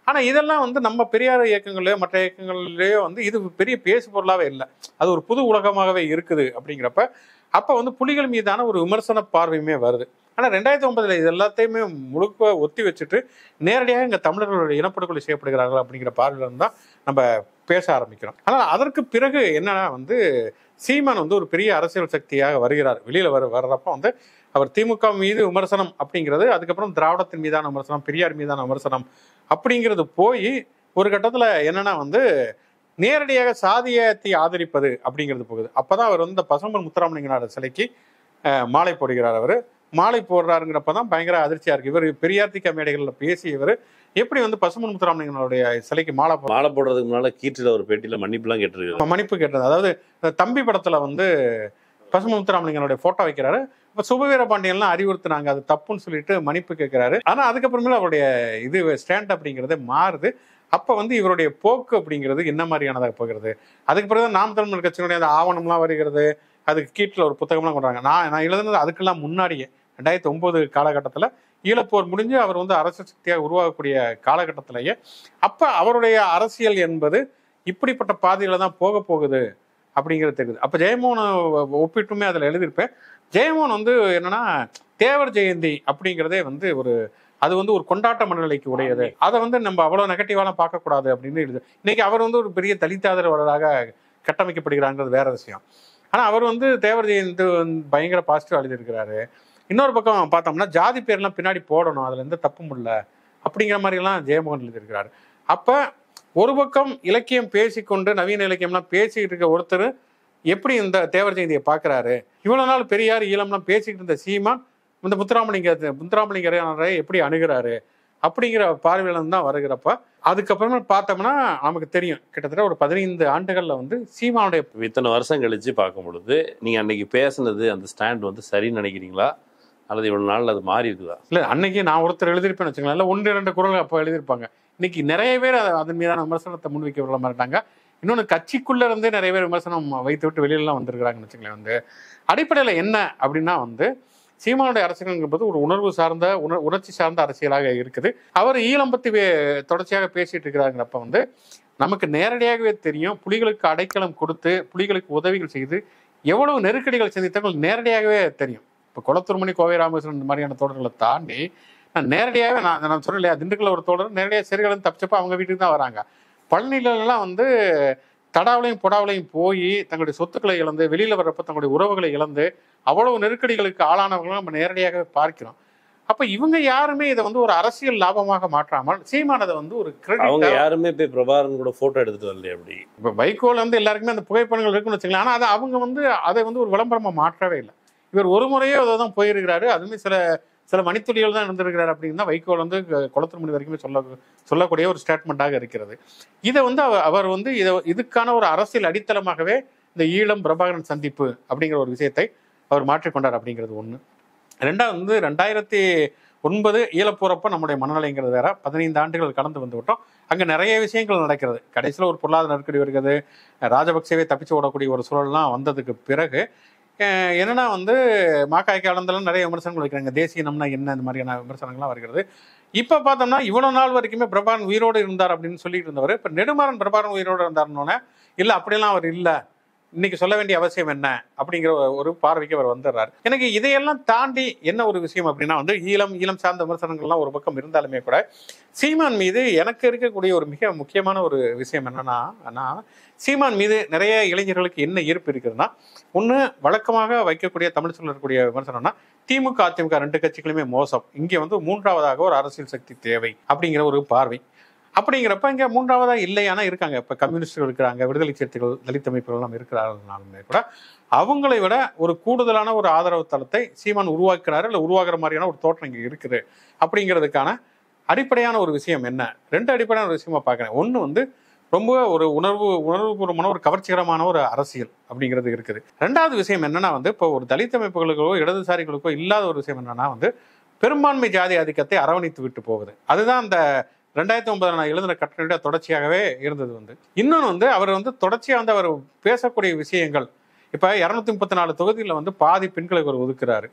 ஆனா இதெல்லாம் வந்து நம்ம பெரியார் இயக்கங்களையோ மற்ற இயக்கங்கள்லயோ வந்து இது பெரிய பேசு பொருளாவே இல்லை அது ஒரு புது உலகமாகவே இருக்குது அப்படிங்கிறப்ப அப்ப வந்து புலிகள் மீதான ஒரு விமர்சன பார்வையுமே வருது ஆனா ரெண்டாயிரத்தி ஒன்பதுல இது எல்லாத்தையுமே முழுக்க ஒத்தி வச்சுட்டு நேரடியாக இங்க தமிழர்களுடைய இனப்படுகொலை செய்யப்படுகிறார்கள் அப்படிங்கிற பார்வையில இருந்து தான் நம்ம பேச ஆரம்பிக்கிறோம் ஆனால் அதற்கு பிறகு என்னன்னா வந்து சீமான் வந்து ஒரு பெரிய அரசியல் சக்தியாக வருகிறார் வெளியில வர வர்றப்ப வந்து அவர் திமுக மீது விமர்சனம் அப்படிங்கிறது அதுக்கப்புறம் திராவிடத்தின் மீதான விமர்சனம் பெரியார் மீதான விமர்சனம் அப்படிங்கிறது போய் ஒரு கட்டத்துல என்னன்னா வந்து நேரடியாக சாதியத்தை ஆதரிப்பது அப்படிங்கிறது போகுது அப்பதான் அவர் வந்து இந்த பசும்பன் முத்துராமலிங்கனார் சிலைக்கு அஹ், மாலை போடுகிறார் அவர் மாலை போடுறாருங்கிறப்ப தான் பயங்கர அதிர்ச்சியா இருக்கு இவர் பெரியார்த்திக்க மேடைகளில் பேசியவர் எப்படி வந்து பசும்பன் முத்துராமலிங்கனுடைய சிலைக்கு மாலை போ- மாலை போடுறதுக்கு முன்னால கீற்றில் ஒரு பேட்டியில மன்னிப்புலாம் கேட்டிருக்காரு மன்னிப்பு கேட்டது அதாவது இந்த தம்பி படத்துல வந்து பசும்பன் முத்துராமலிங்கனுடைய போட்டோ வைக்கிறாரு இப்ப சுபவீர பாண்டியன்லாம் அறிவுறுத்துனாங்க அது தப்புன்னு சொல்லிட்டு மன்னிப்பு கேட்கிறாரு ஆனா அதுக்கப்புறமேல அவருடைய இது ஸ்டாண்ட் அப்படிங்கிறது மாறுது அப்ப வந்து இவருடைய போக்கு அப்படிங்கிறது என்ன மாதிரியானதாக போகிறது அதுக்கு பிறகு நாம் தமிழர் கட்சியினுடைய அந்த ஆவணம்லாம் வருகிறது அதுக்கு கீட்டில் ஒரு புத்தகம்லாம் கொண்டாங்க நான் நான் எழுதுனது அதுக்கெல்லாம் முன்னாடியே ரெண்டாயிரத்தி ஒன்பது காலகட்டத்தில் ஈழப்போர் முடிஞ்சு அவர் வந்து அரசியல் சக்தியாக உருவாகக்கூடிய காலகட்டத்திலேயே அப்ப அவருடைய அரசியல் என்பது இப்படிப்பட்ட பாதையில தான் போக போகுது அப்படிங்கிறது தெரியுது அப்ப ஜெயமோகனை ஒப்பிட்டுமே அதுல எழுதியிருப்பேன் ஜெயமோகன் வந்து என்னன்னா தேவர் ஜெயந்தி அப்படிங்கிறதே வந்து ஒரு அது வந்து ஒரு கொண்டாட்ட மனநிலைக்கு உடையது அதை வந்து நம்ம அவ்வளவு நெகட்டிவாலாம் பார்க்கக்கூடாது அப்படின்னு எழுது இன்னைக்கு அவர் வந்து ஒரு பெரிய தலித் ஆதரவாளராக கட்டமைக்கப்படுகிறாங்கிறது வேற விஷயம் ஆனா அவர் வந்து தேவர் ஜெயந்தி வந்து பயங்கர பாசிட்டிவ் எழுதியிருக்கிறாரு இன்னொரு பக்கம் பார்த்தோம்னா ஜாதி பேர்லாம் பின்னாடி போடணும் அதுல எந்த தப்பும் இல்லை அப்படிங்கிற மாதிரி எல்லாம் ஜெயமோகன் எழுதியிருக்கிறாரு அப்ப ஒரு பக்கம் இலக்கியம் பேசிக்கொண்டு நவீன இலக்கியம்லாம் பேசிக்கிட்டு இருக்க ஒருத்தர் எப்படி இந்த தேவர் ஜெயந்தியை பார்க்கறாரு இவ்வளவு நாள் பெரியார் ஈழம்லாம் பேசிக்கிட்டு இருந்த சீமான் இந்த முத்துராமலிங்க முத்துராமலிங்கரை எப்படி அணுகிறாரு அப்படிங்கிற பார்வையில இருந்து தான் வருகிறப்ப அதுக்கப்புறமா பார்த்தோம்னா நமக்கு தெரியும் கிட்டத்தட்ட ஒரு பதினைந்து ஆண்டுகள்ல வந்து சீமானுடைய இத்தனை வருஷம் கழிச்சு பார்க்கும் பொழுது நீங்க அன்னைக்கு பேசுனது அந்த ஸ்டாண்ட் வந்து சரின்னு நினைக்கிறீங்களா அல்லது இவ்வளவு நாள் அது மாறி இருக்குதா இல்ல அன்னைக்கு நான் ஒருத்தர் எழுதியிருப்பேன்னு வச்சுக்கலாம் இல்ல ஒன்று இரண்டு குரல் அப்போ எழுதியிருப்பாங்க இன்னைக்கு நிறைய பேர் அத- அதன் மீதான விமர்சனத்தை முன்வைக்க விட மாட்டாங்க இன்னொன்னு கட்சிக்குள்ள இருந்தே நிறைய பேர் விமர்சனம் வைத்து விட்டு வெளியிலலாம் வந்திருக்கிறாங்கன்னு வச்சுங்களேன் வந்து அடிப்படையில என்ன அப்படின்னா வந்து சீமானுடைய அரசியல்ங்கிறது ஒரு உணர்வு சார்ந்த உணர் உணர்ச்சி சார்ந்த அரசியலாக இருக்குது அவர் ஈழம் பத்தி வே- தொடர்ச்சியாக பேசிட்டு இருக்கிறாங்கிறப்ப வந்து நமக்கு நேரடியாகவே தெரியும் புலிகளுக்கு அடைக்கலம் கொடுத்து புலிகளுக்கு உதவிகள் செய்து எவ்வளவு நெருக்கடிகள் சந்தித்தவங்க நேரடியாகவே தெரியும் இப்போ குளத்தூர்மணி கோவை ராமகிருஷ்ணன் இந்த மாதிரியான தோழர்களை தாண்டி நான் நேரடியாகவே நான் நான் சொன்னேன் இல்லையா திண்டுக்கல்ல ஒரு தோழர் நேரடியாக சிறுகளும் தப்பிச்சப்ப அவங்க வீட்டுக்கு தான் வராங்க பழனிலலாம் வந்து தடாவிலையும் புடாவிலையும் போய் தங்களுடைய சொத்துக்களை இழந்து வெளியில வர்றப்ப தங்களுடைய உறவுகளை இழந்து அவ்வளவு நெருக்கடிகளுக்கு ஆளானவர்களும் நம்ம நேரடியாகவே பார்க்கிறோம் அப்ப இவங்க யாருமே இதை வந்து ஒரு அரசியல் லாபமாக மாற்றாமல் சீமானதை வந்து ஒரு அவங்க கிரெடிட் யாருமே போய் பிரபாகரன் கூட போட்டோ எடுத்துட்டு வரலையே அப்படி இப்போ வைகோல வந்து எல்லாருக்குமே அந்த புகைப்படங்கள் இருக்குன்னு வச்சுக்கலாம் ஆனால் அதை அவங்க வந்து அதை வந்து ஒரு விளம்பரமா மாற்றவே இல்லை இவர் ஒரு முறையே அதை தான் போயிருக்கிறாரு அதுவுமே சில சில மணித்துளிகள் தான் இருந்திருக்கிறாரு அப்படின்னு தான் வைகோல் வந்து குளத்தூர் மணி வரைக்குமே சொல்ல சொல்லக்கூடிய ஒரு ஸ்டேட்மெண்ட்டாக இருக்கிறது இதை வந்து அவர் அவர் வந்து இதை இதுக்கான ஒரு அரசியல் அடித்தளமாகவே இந்த ஈழம் பிரபாகரன் சந்திப்பு அப்படிங்கிற ஒரு விஷயத்தை அவர் மாற்றிக்கொண்டார் அப்படிங்கிறது ஒன்று ரெண்டாவது வந்து ரெண்டாயிரத்தி ஒன்பது ஈழப்போறப்ப நம்முடைய மனநிலைங்கிறது வேற பதினைந்து ஆண்டுகள் கடந்து வந்து விட்டோம் அங்க நிறைய விஷயங்கள் நடக்கிறது கடைசியில் ஒரு பொருளாதார நெருக்கடி வருகிறது ராஜபக்சேவே தப்பிச்சு ஓடக்கூடிய ஒரு சூழல்லாம் வந்ததுக்கு பிறகு அஹ், என்னன்னா வந்து மாக்காய் காலந்தெல்லாம் நிறைய விமர்சனங்கள் வைக்கிறாங்க தேசிய இனம்னா என்ன இந்த மாதிரியான விமர்சனங்கள்லாம் வருகிறது இப்ப பார்த்தோம்னா இவ்வளவு நாள் வரைக்குமே பிரபாகரன் உயிரோடு இருந்தார் அப்படின்னு சொல்லிட்டு இருந்தவர் இப்ப நெடுமாறன் பிரபாகரன் உயிரோடு இருந்தாருன்னொன்னே இல்ல அப்படியெல்லாம் அவர் இல்ல இன்னைக்கு சொல்ல வேண்டிய அவசியம் என்ன அப்படிங்கிற ஒரு- ஒரு பார்வைக்கு அவர் வந்துடுறாரு எனக்கு இதையெல்லாம் தாண்டி என்ன ஒரு விஷயம் அப்படின்னா வந்து ஈழம் ஈழம் சார்ந்த விமர்சனங்கள்லாம் ஒரு பக்கம் இருந்தாலுமே கூட சீமான் மீது எனக்கு இருக்கக்கூடிய ஒரு மிக முக்கியமான ஒரு விஷயம் என்னன்னா நான் சீமான் மீது நிறைய இளைஞர்களுக்கு என்ன ஈர்ப்பு இருக்குதுன்னா ஒன்று வழக்கமாக வைக்கக்கூடிய தமிழ் சொல்ல இருக்கக்கூடிய விமர்சனம்னா திமுக அதிமுக ரெண்டு கட்சிகளுமே மோசம் இங்கே வந்து மூன்றாவதாக ஒரு அரசியல் சக்தி தேவை அப்படிங்கிற ஒரு பார்வை அப்படிங்கிறப்ப இங்கே மூன்றாவதா இல்லையானா இருக்காங்க இப்போ கம்யூனிஸ்டுகள் இருக்கிறாங்க விடுதலை சிறுத்தைகள் தலித் அமைப்புகள் எல்லாம் இருக்கிறாருனாலுமே கூட அவங்களை விட ஒரு கூடுதலான ஒரு ஆதரவு தளத்தை சீமான் உருவாக்குறாரு இல்லை உருவாக்குற மாதிரியான ஒரு தோற்றம் இங்கே இருக்குது அப்படிங்கிறதுக்கான அடிப்படையான ஒரு விஷயம் என்ன ரெண்டு அடிப்படையான ஒரு விஷயமா பார்க்குறேன் ஒன்று வந்து ரொம்ப ஒரு உணர்வு உணர்வுபூர்வமான ஒரு கவர்ச்சிகரமான ஒரு அரசியல் அப்படிங்கிறது இருக்குது ரெண்டாவது விஷயம் என்னன்னா வந்து இப்போ ஒரு தலித் அமைப்புகளுக்கோ இடதுசாரிகளுக்கோ இல்லாத ஒரு விஷயம் என்னன்னா வந்து பெரும்பான்மை ஜாதி ஆதிக்கத்தை அரவணைத்து விட்டு போகுது அதுதான் அந்த ரெண்டாயிரத்தி ஒன்பதுல நான் எழுதின கட்டுரையோட தொடர்ச்சியாகவே இருந்தது வந்து இன்னொன்று வந்து அவர் வந்து தொடர்ச்சியாக வந்து அவர் பேசக்கூடிய விஷயங்கள் இப்போ இரநூத்தி முப்பத்தி நாலு தொகுதியில் வந்து பாதி பெண்களுக்கு அவர் ஒதுக்குறாரு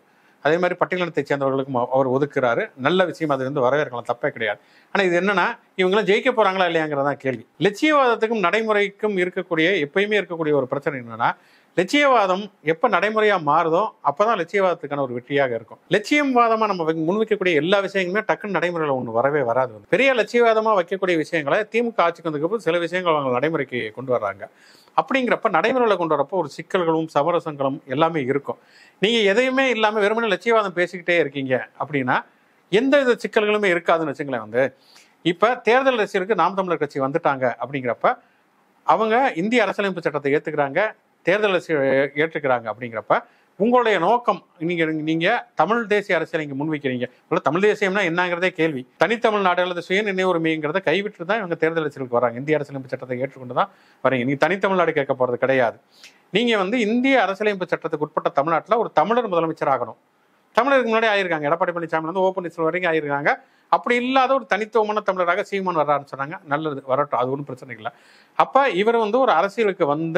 அதே மாதிரி பட்டியலினத்தை சேர்ந்தவர்களுக்கும் அவ- அவர் ஒதுக்குறாரு நல்ல விஷயம் அது வந்து வரவேற்கலாம் தப்பே கிடையாது ஆனா இது என்னன்னா இவங்களாம் ஜெயிக்க போறாங்களா இல்லையாங்கிறதான் கேள்வி லட்சியவாதத்துக்கும் நடைமுறைக்கும் இருக்கக்கூடிய எப்பயுமே இருக்கக்கூடிய ஒரு பிரச்சனை என்னன்னா லட்சியவாதம் எப்ப நடைமுறையா மாறுதோ அப்பதான் லட்சியவாதத்துக்கான ஒரு வெற்றியாக இருக்கும் லட்சியவாதமா நம்ம வைக்க- முன்வைக்கக்கூடிய எல்லா விஷயங்களுமே டக்குன்னு நடைமுறையில ஒன்று வரவே வராது வந்து. பெரிய லட்சியவாதமா வைக்கக்கூடிய விஷயங்களை திமுக ஆட்சிக்கு வந்ததுக்கு சில விஷயங்கள் அவங்க நடைமுறைக்கு கொண்டு வர்றாங்க அப்படிங்கிறப்ப நடைமுறையில் கொண்டு வரப்போ ஒரு சிக்கல்களும் சமரசங்களும் எல்லாமே இருக்கும் நீங்க எதையுமே இல்லாம வெறுமனே லட்சியவாதம் பேசிக்கிட்டே இருக்கீங்க அப்படின்னா எந்த வித சிக்கல்களுமே இருக்காதுன்னு வச்சுங்களேன் வந்து இப்ப தேர்தல் அரசியலுக்கு நாம் தமிழர் கட்சி வந்துட்டாங்க அப்படிங்கிறப்ப அவங்க இந்திய அரசியலமைப்பு சட்டத்தை ஏத்துக்கிறாங்க தேர்தல் அரசியல் ஏற்றுக்கிறாங்க அப்படிங்கிறப்ப உங்களுடைய நோக்கம் நீங்க நீங்க தமிழ் தேசிய அரசியல் இங்க முன்வைக்கிறீங்க இல்ல தமிழ் தேசியம்னா என்னங்கிறதே கேள்வி தனித்தமிழ் நாடு அல்லது சுய நினைவு உரிமைங்கிறத கைவிட்டு தான் இவங்க தேர்தல் அரசியலுக்கு வராங்க இந்திய அரசியலமைப்பு சட்டத்தை ஏற்றுக்கொண்டு தான் வரீங்க நீங்க தனித்தமிழ் நாடு கேட்க போறது கிடையாது நீங்க வந்து இந்திய அரசியலமைப்பு சட்டத்துக்கு உட்பட்ட தமிழ்நாட்டில் ஒரு தமிழர் முதலமைச்சர் ஆகணும் தமிழருக்கு முன்னாடி ஆயிருக்காங்க எடப்பாடி பழனிசாமி வந்து ஓப்பன் வரைக்கும் ஆயிருக்காங்க அப்படி இல்லாத ஒரு தனித்துவமான தமிழராக சீமான் வர்றாருன்னு சொன்னாங்க நல்லது வரட்டும் அது ஒன்றும் பிரச்சனை இல்லை அப்ப இவர் வந்து ஒரு அரசியலுக்கு வந்து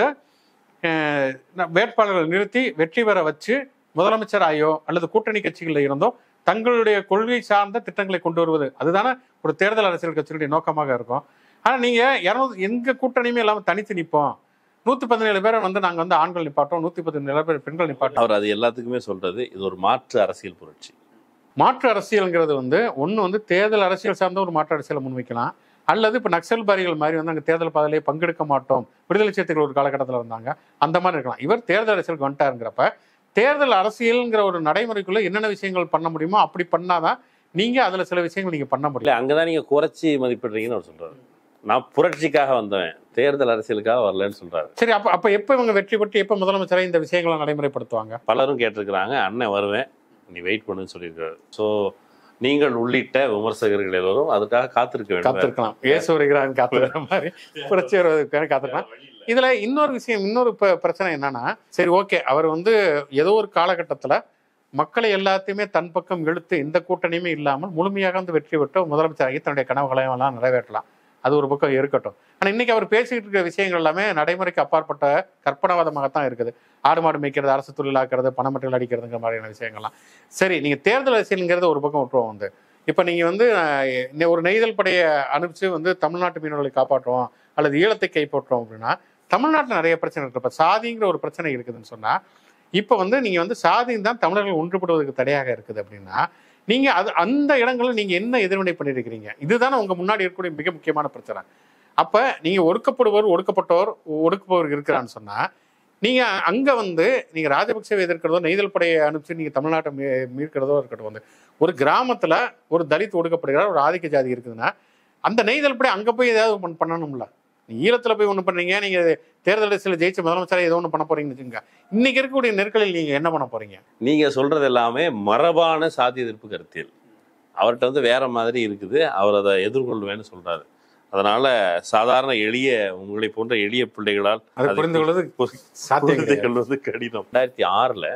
அஹ், வேட்பாளர்களை நிறுத்தி வெற்றி பெற வச்சு முதலமைச்சர் ஆயோ அல்லது கூட்டணி கட்சிகளில் இருந்தோ தங்களுடைய கொள்கை சார்ந்த திட்டங்களை கொண்டு வருவது அதுதானே ஒரு தேர்தல் அரசியல் கட்சிகளுடைய நோக்கமாக இருக்கும் ஆனா நீங்க இரநூறு எங்க கூட்டணியுமே இல்லாம தனித்து நிப்போம் நூத்தி பதினேழு பேரை வந்து நாங்க வந்து ஆண்கள் நிப்பாட்டோம் நூத்தி பதினேழு பேர் பெண்கள் நிப்பாட்டோம் அவர் அது எல்லாத்துக்குமே சொல்றது இது ஒரு மாற்று அரசியல் புரட்சி மாற்று அரசியல்ங்கிறது வந்து ஒன்று வந்து தேர்தல் அரசியல் சார்ந்த ஒரு மாற்று அரசியலை முன்வைக்கலாம் அல்லது இப்போ நக்சல்பாரிகள் மாதிரி வந்து அங்கே தேர்தல் பாதையிலே பங்கெடுக்க மாட்டோம் விடுதலை சிறுத்தைகள் ஒரு காலகட்டத்தில் இருந்தாங்க அந்த மாதிரி இருக்கலாம் இவர் தேர்தல் அரசியலுக்கு வந்துட்டாருங்கிறப்ப தேர்தல் அரசியல்ங்கிற ஒரு நடைமுறைக்குள்ள என்னென்ன விஷயங்கள் பண்ண முடியுமோ அப்படி பண்ணாதான் நீங்க அதுல சில விஷயங்கள் நீங்க பண்ண இல்ல முடியும் அங்கதான் நீங்க குறைச்சி மதிப்பிடுறீங்கன்னு அவர் சொல்றாரு நான் புரட்சிக்காக வந்தவன் தேர்தல் அரசியலுக்காக வரலன்னு சொல்றாரு சரி அப்ப அப்ப எப்ப இவங்க வெற்றி பெற்று எப்ப முதலமைச்சரை இந்த விஷயங்களை நடைமுறைப்படுத்துவாங்க பலரும் கேட்டிருக்கிறாங்க அண்ணன் வருவேன் நீ வெயிட் பண்ணுன்னு சொல்லியிருக்காரு ஸோ நீங்கள் உள்ளிட்ட விமர்சகர்கள் எல்லோரும் அதுக்காக காத்திருக்க வேண்டும் காத்திருக்கலாம் ஏசு வருகிறான்னு காத்திருக்கிற மாதிரி புரட்சி வருவதற்கான காத்திருக்கலாம் இதுல இன்னொரு விஷயம் இன்னொரு ப- பிரச்சனை என்னன்னா சரி ஓகே அவர் வந்து ஏதோ ஒரு காலகட்டத்துல மக்களை எல்லாத்தையுமே தன் பக்கம் இழுத்து எந்த கூட்டணியுமே இல்லாமல் முழுமையாக வந்து வெற்றி பெற்று முதலமைச்சராகி தன்னுடைய கனவுகளையும் எல்லாம் நிறைவேற்றலாம் அது ஒரு பக்கம் இருக்கட்டும் ஆனா இன்னைக்கு அவர் பேசிக்கிட்டு இருக்கிற விஷயங்கள் எல்லாமே நடைமுறைக்கு அப்பாற்பட்ட கற்பனாவாதமாகத்தான் இருக்குது ஆடு மாடு மேய்க்கிறது அரசு தொழிலாக்குறது பணமட்டைகள் அடிக்கிறதுங்கிற மாதிரியான விஷயங்கள்லாம் சரி நீங்க தேர்தல் அரசியலுங்கிறத ஒரு பக்கம் விட்டுருவோம் வந்து இப்ப நீங்க வந்து அஹ், இன்ன- ஒரு நெய்தல் படையை அனுப்பிச்சு வந்து தமிழ்நாட்டு மீனவர்களை காப்பாற்றுவோம் அல்லது ஈழத்தை கைப்பற்றுவோம் அப்படின்னா தமிழ்நாட்டில் நிறைய பிரச்சனை இருக்கு இப்ப சாதிங்கிற ஒரு பிரச்சனை இருக்குதுன்னு சொன்னா இப்ப வந்து நீங்க வந்து சாதியும் தான் தமிழர்கள் ஒன்றுபடுவதற்கு தடையாக இருக்குது அப்படின்னா நீங்க அது அந்த இடங்களில் நீங்க என்ன எதிர்வினை பண்ணியிருக்கிறீங்க இதுதானே உங்க முன்னாடி இருக்கக்கூடிய மிக முக்கியமான பிரச்சனை அப்ப நீங்க ஒடுக்கப்படுவோர் ஒடுக்கப்பட்டோர் ஒடுக்குபவர் இருக்கிறான்னு சொன்னா நீங்க அங்க வந்து நீங்க ராஜபக்சேவை எதிர்க்கிறதோ நெய்தல் படையை அனுப்பிச்சு நீங்க தமிழ்நாட்டை மீ- மீட்கிறதோ இருக்கட்டும் வந்து ஒரு கிராமத்துல ஒரு தலித் ஒடுக்கப்படுகிறார் ஒரு ஆதிக்க ஜாதி இருக்குதுன்னா அந்த நெய்தல் படை அங்க போய் ஏதாவது ஒண்ணு பண்ணணும்ல நீ ஈழத்துல போய் ஒண்ணு பண்றீங்க நீங்க தேர்தல் அரசியல் ஜெயிச்சு முதலமைச்சரா ஏதோ ஒண்ணு பண்ண போறீங்கன்னு வச்சுங்க இன்னைக்கு இருக்கக்கூடிய நெருக்கடியில் நீங்க என்ன பண்ண போறீங்க நீங்க சொல்றது எல்லாமே மரபான சாதி எதிர்ப்பு கருத்தியல் அவர்கிட்ட வந்து வேற மாதிரி இருக்குது அவர் அதை எதிர்கொள்வேன்னு சொல்றாரு அதனால சாதாரண எளிய உங்களை போன்ற எளிய பிள்ளைகளால் அதை அதை புரிந்து கொள்வது சாத்தியம் புரிந்து கிடையாது. கொள்வது கடினம் ரெண்டாயிரத்தி ஆறுல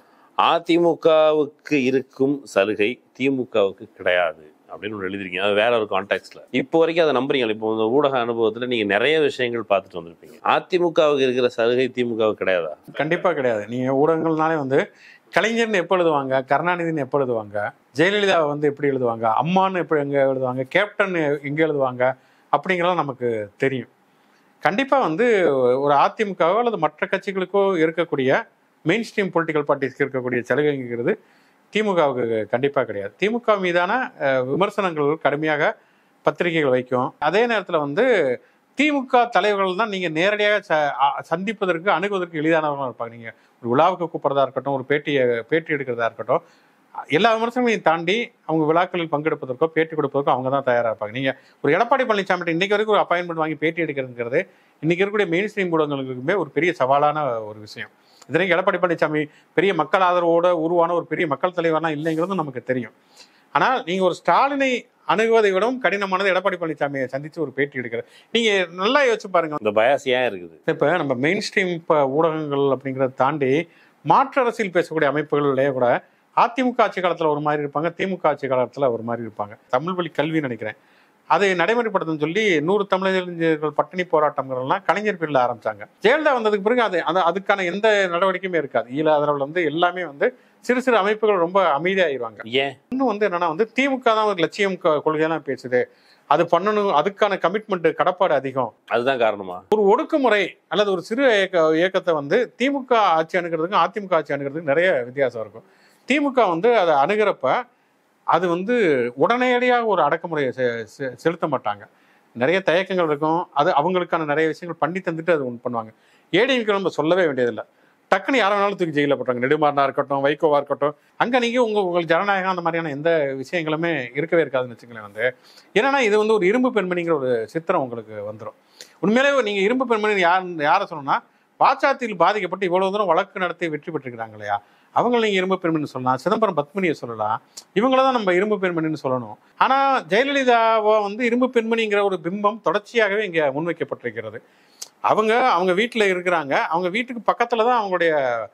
அதிமுகவுக்கு இருக்கும் சலுகை திமுகவுக்கு கிடையாது அப்படின்னு ஒண்ணு எழுதிருக்கீங்க அது வேற ஒரு கான்டாக்ட்ல இப்போ வரைக்கும் அதை நம்புறீங்களா இப்போ இந்த ஊடக அனுபவத்துல நீங்க நிறைய விஷயங்கள் பார்த்துட்டு வந்திருப்பீங்க அதிமுகவுக்கு இருக்கிற சலுகை திமுகவுக்கு கிடையாதா கண்டிப்பா கிடையாது நீங்க ஊடகங்கள்னாலே வந்து கலைஞர்னு எப்போ எழுதுவாங்க கருணாநிதினு எப்போ எழுதுவாங்க ஜெயலலிதாவை வந்து எப்படி எழுதுவாங்க அம்மான்னு எப்படி எங்க எழுதுவாங்க கேப்டன் எங்க எழுதுவாங்க அப்படிங்கிறதெல்லாம் நமக்கு தெரியும் கண்டிப்பா வந்து ஒரு அதிமுகவோ அல்லது மற்ற கட்சிகளுக்கோ இருக்கக்கூடிய மெயின் ஸ்ட்ரீம் பொலிட்டிக்கல் பார்ட்டிஸ்க்கு இருக்கக்கூடிய சலுகைங்கிறது திமுகவுக்கு கண்டிப்பா கிடையாது திமுக மீதான அஹ், விமர்சனங்கள் கடுமையாக பத்திரிகைகள் வைக்கும் அதே நேரத்தில் வந்து திமுக தலைவர்கள் தான் நீங்க நேரடியாக ச- அ- சந்திப்பதற்கு அணுகுவதற்கு எளிதானவர்களாக இருப்பாங்க நீங்க ஒரு விழாவுக்கு கூப்பிட்றதா இருக்கட்டும் ஒரு பேட்டியை பேட்டி எடுக்கிறதா இருக்கட்டும் எல்லா விமர்சனங்களையும் தாண்டி அவங்க விழாக்களில் பங்கெடுப்பதற்கோ பேட்டி கொடுப்பதற்கோ அவங்க தான் தயாரா இருப்பாங்க நீங்க ஒரு எடப்பாடி பழனிசாமி இன்னைக்கு வரைக்கும் ஒரு அப்பாயின்மெண்ட் வாங்கி பேட்டி எடுக்கிறதுங்கிறது இன்னைக்கு இருக்கக்கூடிய மெயின் ஸ்ட்ரீம் ஊடகங்களுக்குமே ஒரு பெரிய சவாலான ஒரு விஷயம் இதனைக்கு எடப்பாடி பழனிசாமி பெரிய மக்கள் ஆதரவோட உருவான ஒரு பெரிய மக்கள் தலைவர்லாம் இல்லைங்கிறதும் நமக்கு தெரியும் ஆனால் நீங்க ஒரு ஸ்டாலினை அணுகுவதை விடவும் கடினமானது எடப்பாடி பழனிசாமியை சந்திச்சு ஒரு பேட்டி எடுக்கிறது நீங்க நல்லா யோசிச்சு பாருங்க இந்த பயாஸ் ஏன் இருக்குது இப்ப நம்ம மெயின் ஸ்ட்ரீம் இப்போ ஊடகங்கள் அப்படிங்கிறத தாண்டி மாற்று அரசியல் பேசக்கூடிய அமைப்புகளிலேயே கூட அதிமுக ஆட்சி காலத்துல ஒரு மாதிரி இருப்பாங்க திமுக ஆட்சி காலத்துல ஒரு மாதிரி இருப்பாங்க தமிழ் வழி கல்வி நினைக்கிறேன் அதை நடைமுறைப்படுத்தணும்னு சொல்லி நூறு தமிழறிஞர்கள் பட்டினி போராட்டம்ங்கிறதெல்லாம் கலைஞர் பேரில் ஆரம்பிச்சாங்க ஜெயலலிதா வந்ததுக்கு பிறகு அது அது அதுக்கான எந்த நடவடிக்கையுமே இருக்காது ஈழ ஆதரவுல வந்து எல்லாமே வந்து சிறு சிறு அமைப்புகள் ரொம்ப அமைதியாயிருவாங்க ஏன் இன்னும் வந்து என்னன்னா வந்து திமுக தான் ஒரு லட்சியம் கொ- கொள்கையெல்லாம் பேசுது அது பண்ணணும் அதுக்கான கமிட்மெண்ட் கடப்பாடு அதிகம் அதுதான் காரணமா ஒரு ஒடுக்குமுறை அல்லது ஒரு சிறு இயக்க இயக்கத்தை வந்து திமுக ஆட்சி அணுகிறதுக்கும் அதிமுக ஆட்சி அணுகிறதுக்கும் நிறைய வித்தியாசம் இருக்கும் திமுக வந்து அதை அணுகிறப்ப அது வந்து உடனடியாக ஒரு அடக்குமுறையை செ- செ- செலுத்த மாட்டாங்க நிறைய தயக்கங்கள் இருக்கும் அது அவங்களுக்கான நிறைய விஷயங்கள் பண்ணி தந்துட்டு அது ஒன்று பண்ணுவாங்க ஏடிஎம்கே நம்ம சொல்லவே வேண்டியதில்லை டக்குன்னு யாரை வேணாலும் தூக்கி ஜெயிலில் போட்டாங்க நெடுமாறனா இருக்கட்டும் வைகோவா இருக்கட்டும் அங்கே நீங்கள் உங்கள் உங்களுக்கு ஜனநாயகம் அந்த மாதிரியான எந்த விஷயங்களுமே இருக்கவே இருக்காதுன்னு வச்சுங்களேன் வந்து ஏன்னா இது வந்து ஒரு இரும்பு பெண்மணிங்கிற ஒரு சித்திரம் உங்களுக்கு வந்துடும் உண்மையிலே நீங்கள் இரும்பு பெண்மணி யார் யாரை சொல்லணும்னா பாச்சாத்தியில் பாதிக்கப்பட்டு இவ்வளவு தூரம் வழக்கு நடத்தி வெற்றி பெற்றிருக்கிறாங்க இல்லையா அவங்கள நீங்கள் இரும்பு பெண்மணின்னு சொல்லலாம் சிதம்பரம் பத்மினியை சொல்லலாம் இவங்கள தான் நம்ம இரும்பு பெண்மணின்னு சொல்லணும் ஆனால் ஜெயலலிதாவை வந்து இரும்பு பெண்மணிங்கிற ஒரு பிம்பம் தொடர்ச்சியாகவே இங்கே முன்வைக்கப்பட்டிருக்கிறது அவங்க அவங்க வீட்டில் இருக்கிறாங்க அவங்க வீட்டுக்கு பக்கத்தில் தான் அவங்களுடைய